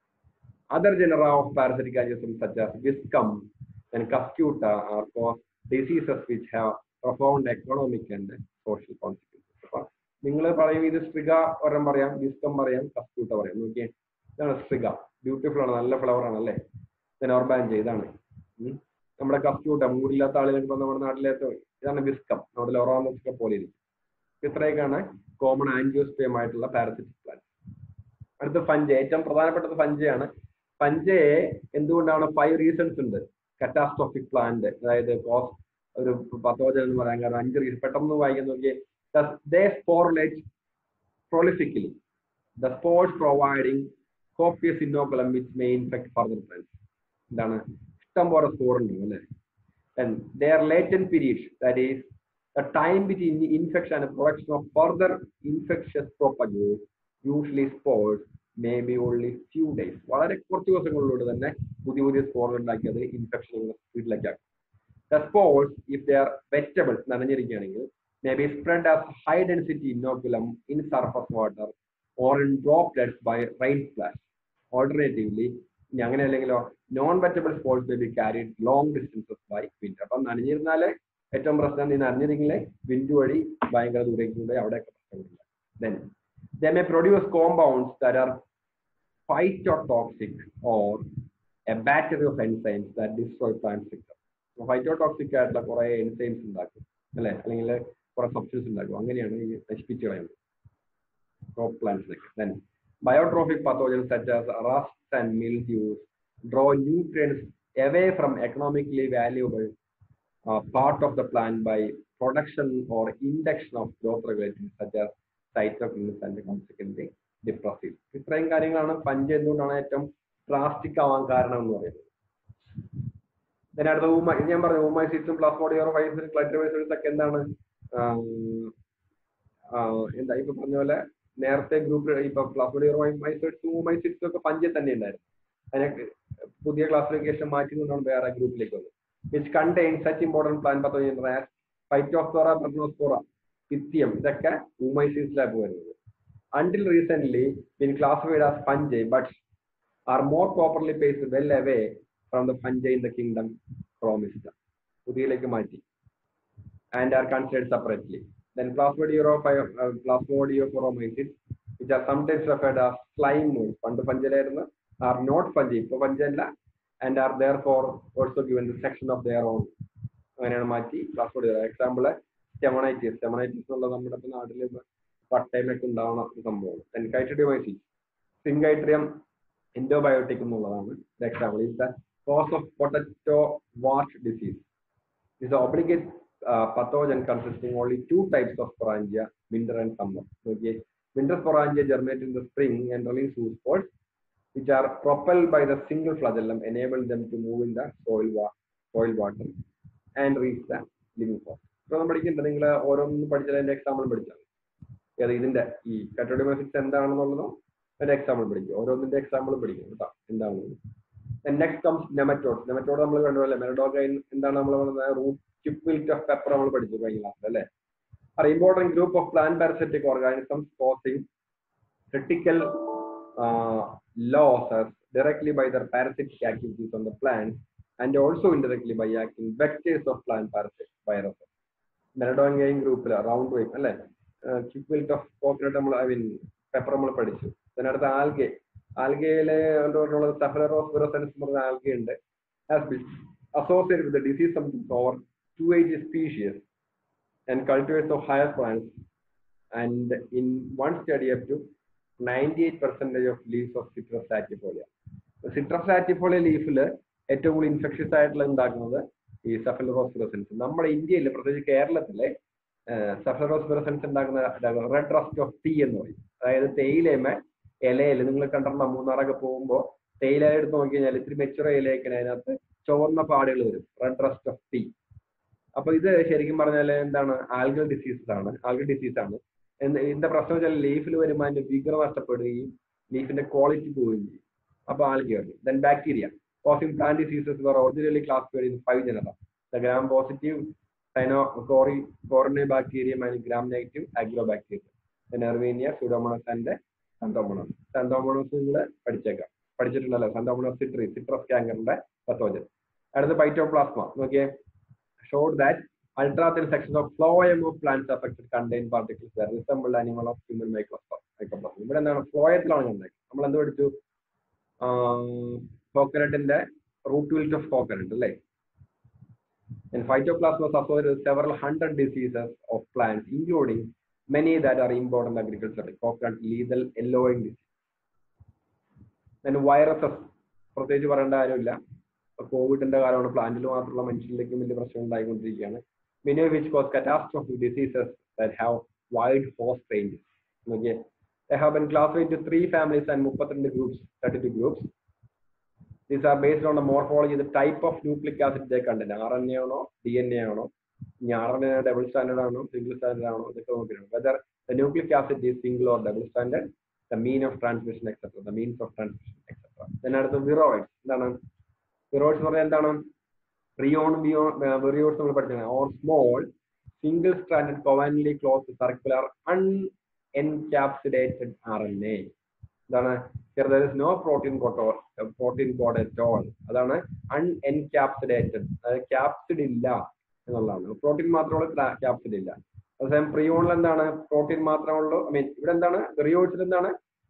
Other genera of parasitic organisms such as viscum and cuscuta are caused diseases which have profound economic and social consequences. അപ്പൊ നിങ്ങൾ പറയും ഇത് സ്ട്രിഗ ഒരെണ്ണം പറയാം വിസ്കം പറയാം കസ്കൂട്ട പറയാം നോക്കിയേ ഇതാണ് സ്ട്രിഗ ബ്യൂട്ടിഫുൾ ആണ് നല്ല ഫ്ലവർ ആണ് അല്ലേ ഓർബാഞ്ച് ഇതാണ് നമ്മുടെ കസ്ക്യൂട്ട മൂടില്ലാത്ത ആളുകൾക്ക് ഇപ്പൊ നമ്മുടെ നാട്ടിലെ ഇതാണ് വിസ്കം നമ്മുടെ ലൊറോമസ്ക പോലെ ഇരിക്കും ഇത്രയൊക്കെയാണ് കോമൺ ആൻജിയോസ്പിയം ആയിട്ടുള്ള പാരസിറ്റിക് പ്ലാന്റ് അടുത്ത ഫഞ്ച ഏറ്റവും പ്രധാനപ്പെട്ടത് ഫഞ്ചയാണ് ഫഞ്ചയെ എന്തുകൊണ്ടാണ് ഫൈവ് റീസൺസ് ഉണ്ട് കറ്റാസ്ട്രോഫിക് പ്ലാന്റ് അതായത് കോസ് ഒരു പത്തോജൻ എന്ന് പറയാൻ കാരണം അഞ്ച് റീസൺ പെട്ടെന്ന് വായിക്കാൻ നോക്കിയേ ദേ സ്പോർലേറ്റ് prolifically. The spores providing copious inoculum which may infect further plants. എന്താണ് ഇഷ്ടം പോലെ സ്പോർ ഉണ്ടാവും അല്ലേ and their latent period that is the time between the infection and production of further infectious propagate usually spores may be only few days വളരെ കുറച്ച് ദിവസങ്ങളിലൂടെ തന്നെ പുതിയ പുതിയ സ്പോർ ഉണ്ടാക്കിയത് ഇൻഫെക്ഷൻ വീട്ടിലേക്ക് ആക്കും the spores if they are vegetable നനഞ്ഞിരിക്കുകയാണെങ്കിൽ may be spread as high density inoculum in surface water or in droplets by rain splash alternatively ഇനി അങ്ങനെ അല്ലെങ്കിലോ non wettable spores be carried long distances by wind അപ്പം നനഞ്ഞിരുന്നാല് ഏറ്റവും പ്രശ്നം നീ നനഞ്ഞിരിക്കില്ലേ wind വഴി ഭയങ്കര ദൂരേക്ക് കൊണ്ട് അവിടെയൊക്കെ പ്രശ്നങ്ങളില്ല then the may produce compounds that are phytotoxic or a battery of enzymes that destroy plant system phytotoxic ആയിട്ടുള്ള കുറെ എൻസൈംസ് ഉണ്ടാക്കും അല്ലെ അല്ലെങ്കിൽ കുറെ സബ്സ്റ്റൻസ് ഉണ്ടാക്കും അങ്ങനെയാണ് ഈ നശിപ്പിച്ച് കളയുന്നത് ക്രോപ്പ് പ്ലാന്റ്സിനൊക്കെ then biotrophic pathogens such as rust and mildews draw nutrients away from economically valuable uh, part of the plant by production or induction of growth regulators such as cytokinins and consequently depressive. ഇത്രയും കാര്യങ്ങളാണ് punch എന്തുകൊണ്ടാണ് ഏറ്റവും plastic ആവാൻ കാരണം എന്ന് പറയുന്നത് ഇതിനടുത്ത് ഊമ ഞാൻ പറഞ്ഞു ഊമൈസിസും പ്ലാസ്മോഡിയോറോ വൈസിസ് ക്ലൈട്രോവൈസിസ് ഒക്കെ എന്താണ് ആം, ആ, എന്താ ഇപ്പൊ പറഞ്ഞ പോലെ നേരത്തെ ഗ്രൂപ്പ് ഇപ്പൊ പ്ലാസ്മോഡിയോറോ വൈസിസ് ഊമൈസിസും ഒക്കെ പഞ്ചിൽ തന്നെ ഉണ്ടായിരുന്നു അതിനെ പുതിയ ക്ലാസിഫിക്കേഷൻ മാറ്റിക്കൊണ്ടാണ് വേറെ ഗ്രൂപ്പിലേക്ക് വന്നത് which contain such important plant pathogen as Phytophthora Peronospora Pythium ഇതൊക്കെ ഊമൈസിസിലാണ് വരുന്നത് until recently been classified as fungi but are more properly placed well away from the fungi in the kingdom Promista. പുതിയയിലേക്ക് മാറ്റി and are considered separately. Then Plasmodiophy- uh, Plasmodiophromyces, which are sometimes referred as slime mold, പണ്ട് ഫഞ്ചലായിരുന്നു are not fungi, ഇപ്പൊ ഫഞ്ചല്ല and are therefore also given the section of their own. അങ്ങനെയാണ് മാറ്റി പ്ലാസ്മോഡിയോ example സ്റ്റെമണൈറ്റീസ് സ്റ്റെമണൈറ്റീസ് എന്നുള്ളത് നമ്മുടെ ഇപ്പൊ നാട്ടില് പട്ടയമൊക്കെ ഉണ്ടാവുന്ന ഒരു സംഭവമാണ് എൻകൈറ്റഡിയോമൈസിസ് സിങ്കൈട്രിയം എൻഡോബയോട്ടിക് എന്നുള്ളതാണ് example is the cause of potato wart disease is the obligate uh, pathogen consisting only two types of sporangia, winter and summer. Okay. Winter sporangia germinate in the spring and release spores, which are propelled by the single flagellum, enable them to move in the soil, wa soil water and reach the living form. ഇപ്പൊ നമ്മൾ പഠിക്കുന്നുണ്ട് നിങ്ങൾ ഓരോന്നും പഠിച്ചാൽ അതിന്റെ example പഠിച്ചാൽ ഏത് ഇതിന്റെ ഈ കറ്റോഡിമോസിക്സ് എന്താണെന്നുള്ളതും അതിന്റെ എക്സാമ്പിൾ പഠിക്കും ഓരോന്നിന്റെ എക്സാമ്പിൾ പഠിക്കും കേട്ടോ എന്താണെന്നുള്ളത് നെക്സ്റ്റ് കംസ് നെമറ്റോഡ് നെമറ്റോഡ് നമ്മൾ കണ്ടുപോലെ മെലഡോഗൈൻ എന്താണ് നമ്മൾ റൂട്ട് ചിപ്പിൽറ്റ് ഓഫ് പെപ്പർ നമ്മൾ പഠിച്ചു കഴിഞ്ഞ ക്ലാസ്സിൽ അല്ലേ are important group of plant parasitic organisms causing critical uh, losses directly by their parasitic activities on the plant and also indirectly by acting vectors of plant parasites viruses. മെലഡോങ്കയും ഗ്രൂപ്പിൽ round വൈപ്പ് അല്ലെ ചിപ്പിൽറ്റ് ഓഫ് കോക്കനട്ട് നമ്മൾ I mean pepper നമ്മൾ പഠിച്ചു അതിനടുത്ത് algae ആൽഗയിലെ സെഫലറോസ് വിറസൻസ് എന്ന് പറഞ്ഞ ആൽഗ ഉണ്ട് associated with the disease of over 280 species and cultivates of higher plants and in one study up to 98 percentage of leaves of citrus latifolia. Citrus latifolia ലീഫിൽ ഏറ്റവും കൂടുതൽ infectious ആയിട്ടുള്ള ഉണ്ടാക്കുന്നത് ഈ സെഫലറോസ് വിറസൻസ് നമ്മുടെ ഇന്ത്യയിൽ പ്രത്യേകിച്ച് കേരളത്തിലെ സെഫലറോസ് വിറസൻസ് ഉണ്ടാക്കുന്ന റെഡ് റസ്റ്റ് ഓഫ് ടീ എന്ന് പറയും അതായത് തേയിലയമേ ഇലയിൽ നിങ്ങൾ കണ്ടിട്ടുണ്ടോ മൂന്നാറൊക്കെ പോകുമ്പോൾ തേയില എടുത്ത് നോക്കി കഴിഞ്ഞാൽ ഇത്തിരി മെച്ചുറ ഇലയൊക്കെ അതിനകത്ത് ചുവന്ന പാടുകൾ വരും റെഡ് റസ്റ്റ് ഓഫ് ടീ അപ്പൊ ഇത് ശരിക്കും പറഞ്ഞാൽ എന്താണ് ആൽഗൽ ഡിസീസസ് ആണ് ആൽഗൽ ഡിസീസ് ആണ് എന്ത് ഇതിന്റെ പ്രശ്നം വെച്ചാൽ ലീഫിൽ വരുമ്പോൾ അതിന്റെ വിഗർ നഷ്ടപ്പെടുകയും ലീഫിന്റെ ക്വാളിറ്റി പോവുകയും ചെയ്യും അപ്പൊ ആൽഗ വരും then bacteria causing plant diseases were originally classified in five genera the gram positive സൈനോ cory Corynebacterium and gram negative Agrobacterium Erwinia Pseudomonas and Xanthomonas Xanthomonas നിങ്ങൾ പഠിച്ചേക്കാം പഠിച്ചിട്ടുണ്ടല്ലോ സന്തോമോണസ് സിട്രി സിട്രസ് കാങ്കറിന്റെ പത്തോജൻ അടുത്ത പൈറ്റോപ്ലാസ്മ നോക്കിയേ showed that ultra-thin sections of phloem of plants affected contain particles that resemble animal of human microplasm. microplasm. ഇവിടെ എന്താണ് ഫ്ലോയത്തിലാണ് കണ്ടത് നമ്മൾ എന്ത് പഠിച്ചു കോക്കനട്ടിന്റെ റൂട്ട് വിൽറ്റ് ഓഫ് കോക്കനട്ട് അല്ലേ And phytoplasm was associated with several hundred diseases of plants, including many that are important in agriculture, like coconut lethal yellowing disease. Then viruses, പ്രത്യേകിച്ച് പറയേണ്ട കാര്യമില്ല കോവിഡിന്റെ കാലമാണ് പ്ലാന്റിൽ മാത്രമുള്ള മനുഷ്യരിലേക്കും വലിയ പ്രശ്നം ഉണ്ടായിക്കൊണ്ടിരിക്കുകയാണ് many of which cause catastrophic diseases that have wide host ranges okay They have been classified into three families and 32 groups, 32 groups. These are based on the morphology, the type of nucleic acid they contain. RNA ആണോ D N A ആണോ ഇനി R N A double standard ആണോ single standard ആണോ ഇതൊക്കെ നോക്കിയിട്ടുണ്ട് whether the nucleic acid is single or double standard the mean of transmission etcetera the means of transmission etcetera then അടുത്ത് viroids എന്താണ് viroids എന്ന് പറഞ്ഞാൽ എന്താണ് റിയോൺ ബിയോ വിറിയോഡ്സ് നമ്മൾ പഠിച്ചത് or small single standard covalently closed circular unencapsulated R N A എന്താണ് there is no protein കോട്ടോ protein coat at all അതാണ് അൺ എൻക്യാപ്സുലേറ്റഡ് അതായത് ക്യാപ്സിഡ് ഇല്ല എന്നുള്ളതാണ് പ്രോട്ടീൻ മാത്രമുള്ള ക്യാപ്സിഡ് ഇല്ല അതേസമയം പ്രിയോണിൽ എന്താണ് പ്രോട്ടീൻ മാത്രമേ ഉള്ളൂ ഐ മീൻ ഇവിടെ എന്താണ് റിയോഡ്സിൽ എന്താണ്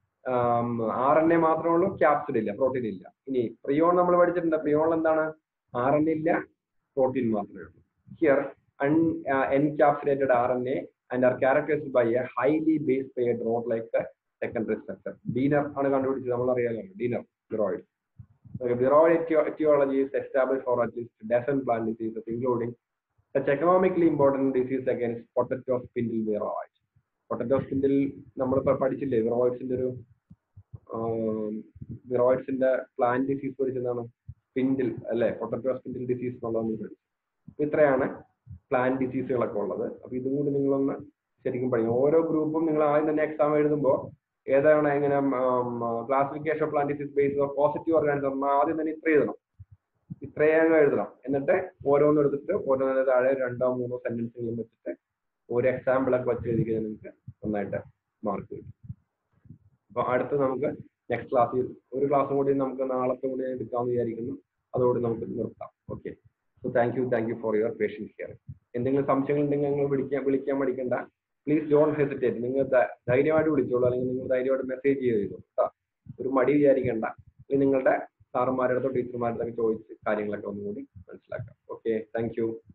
ആർ എൻ എ മാത്രമേ ഉള്ളൂ ക്യാപ്സിഡ് ഇല്ല പ്രോട്ടീൻ ഇല്ല ഇനി പ്രിയോൺ നമ്മൾ പഠിച്ചിട്ടുണ്ട് പ്രിയോണിൽ എന്താണ് ആർ എൻ ഇല്ല പ്രോട്ടീൻ മാത്രമേ ഉള്ളൂ here unencapsulated R N A and are characterized by a highly base paired rod like the secondary structure. Diener ആണ് കണ്ടുപിടിച്ചത് നമ്മൾ അറിയാലോ Diener viroid viroid etiology is established for at least dozen plant diseases including such economically important disease against potato spindle viroid. Potato spindle നമ്മൾ പഠിച്ചില്ലേ വിറോയിഡ്സിന്റെ ഒരു വിറോയിഡ്സിന്റെ plant disease പഠിച്ചതാണ് സ്പിൻഡിൽ അല്ലെ പൊട്ടറ്റോ സ്പിൻഡിൽ ഡിസീസ് എന്നുള്ളത് നമ്മൾ പഠിച്ചു അപ്പൊ ഇത്രയാണ് പ്ലാന്റ് ഡിസീസുകളൊക്കെ ഉള്ളത് അപ്പൊ ഇതും കൂടി നിങ്ങളൊന്ന് ശരിക്കും പഠിക്കും ഓരോ ഗ്രൂപ്പും നിങ്ങൾ ആദ്യം തന്നെ എക്സാം എഴുതുമ്പോൾ ഏതാണ് എങ്ങനെ classification of plant disease based of positive organism ആദ്യം തന്നെ ഇത്ര എഴുതണം ഇത്രയും എഴുതണം എന്നിട്ട് ഓരോന്നും എടുത്തിട്ട് ഓരോന്നിന്റെ താഴെ രണ്ടോ മൂന്നോ സെന്റൻസുകളും വെച്ചിട്ട് ഒരു എക്സാമ്പിൾ ഒക്കെ വെച്ച് എഴുതി കഴിഞ്ഞാൽ നിങ്ങൾക്ക് നന്നായിട്ട് മാർക്ക് കിട്ടും അപ്പൊ അടുത്ത് നമുക്ക് നെക്സ്റ്റ് ക്ലാസ്സിൽ ഒരു ക്ലാസ്സും കൂടി നമുക്ക് നാളത്തെ കൂടി എടുക്കാമെന്ന് വിചാരിക്കുന്നു അതോടെ നമുക്ക് നിർത്താം okay so thank you thank you for your patience care എന്തെങ്കിലും സംശയങ്ങൾ ഉണ്ടെങ്കിൽ നിങ്ങൾ വിളിക്കാൻ വിളിക്കാൻ മടിക്കണ്ട പ്ലീസ് ഡോൺ ഹെസിറ്റേറ്റ് നിങ്ങൾ ധ- ധൈര്യമായിട്ട് വിളിച്ചോളൂ അല്ലെങ്കിൽ നിങ്ങൾ ധൈര്യമായിട്ട് മെസ്സേജ് ചെയ്തോളൂ കേട്ടോ ഒരു മടി വിചാരിക്കണ്ട അല്ലെങ്കിൽ നിങ്ങളുടെ സാറുമാരുടെ അടുത്തോ ടീച്ചർമാരുടെ അടുത്തൊക്കെ ചോദിച്ച് കാര്യങ്ങളൊക്കെ ഒന്നുകൂടി മനസ്സിലാക്കാം ഓക്കെ താങ്ക് യു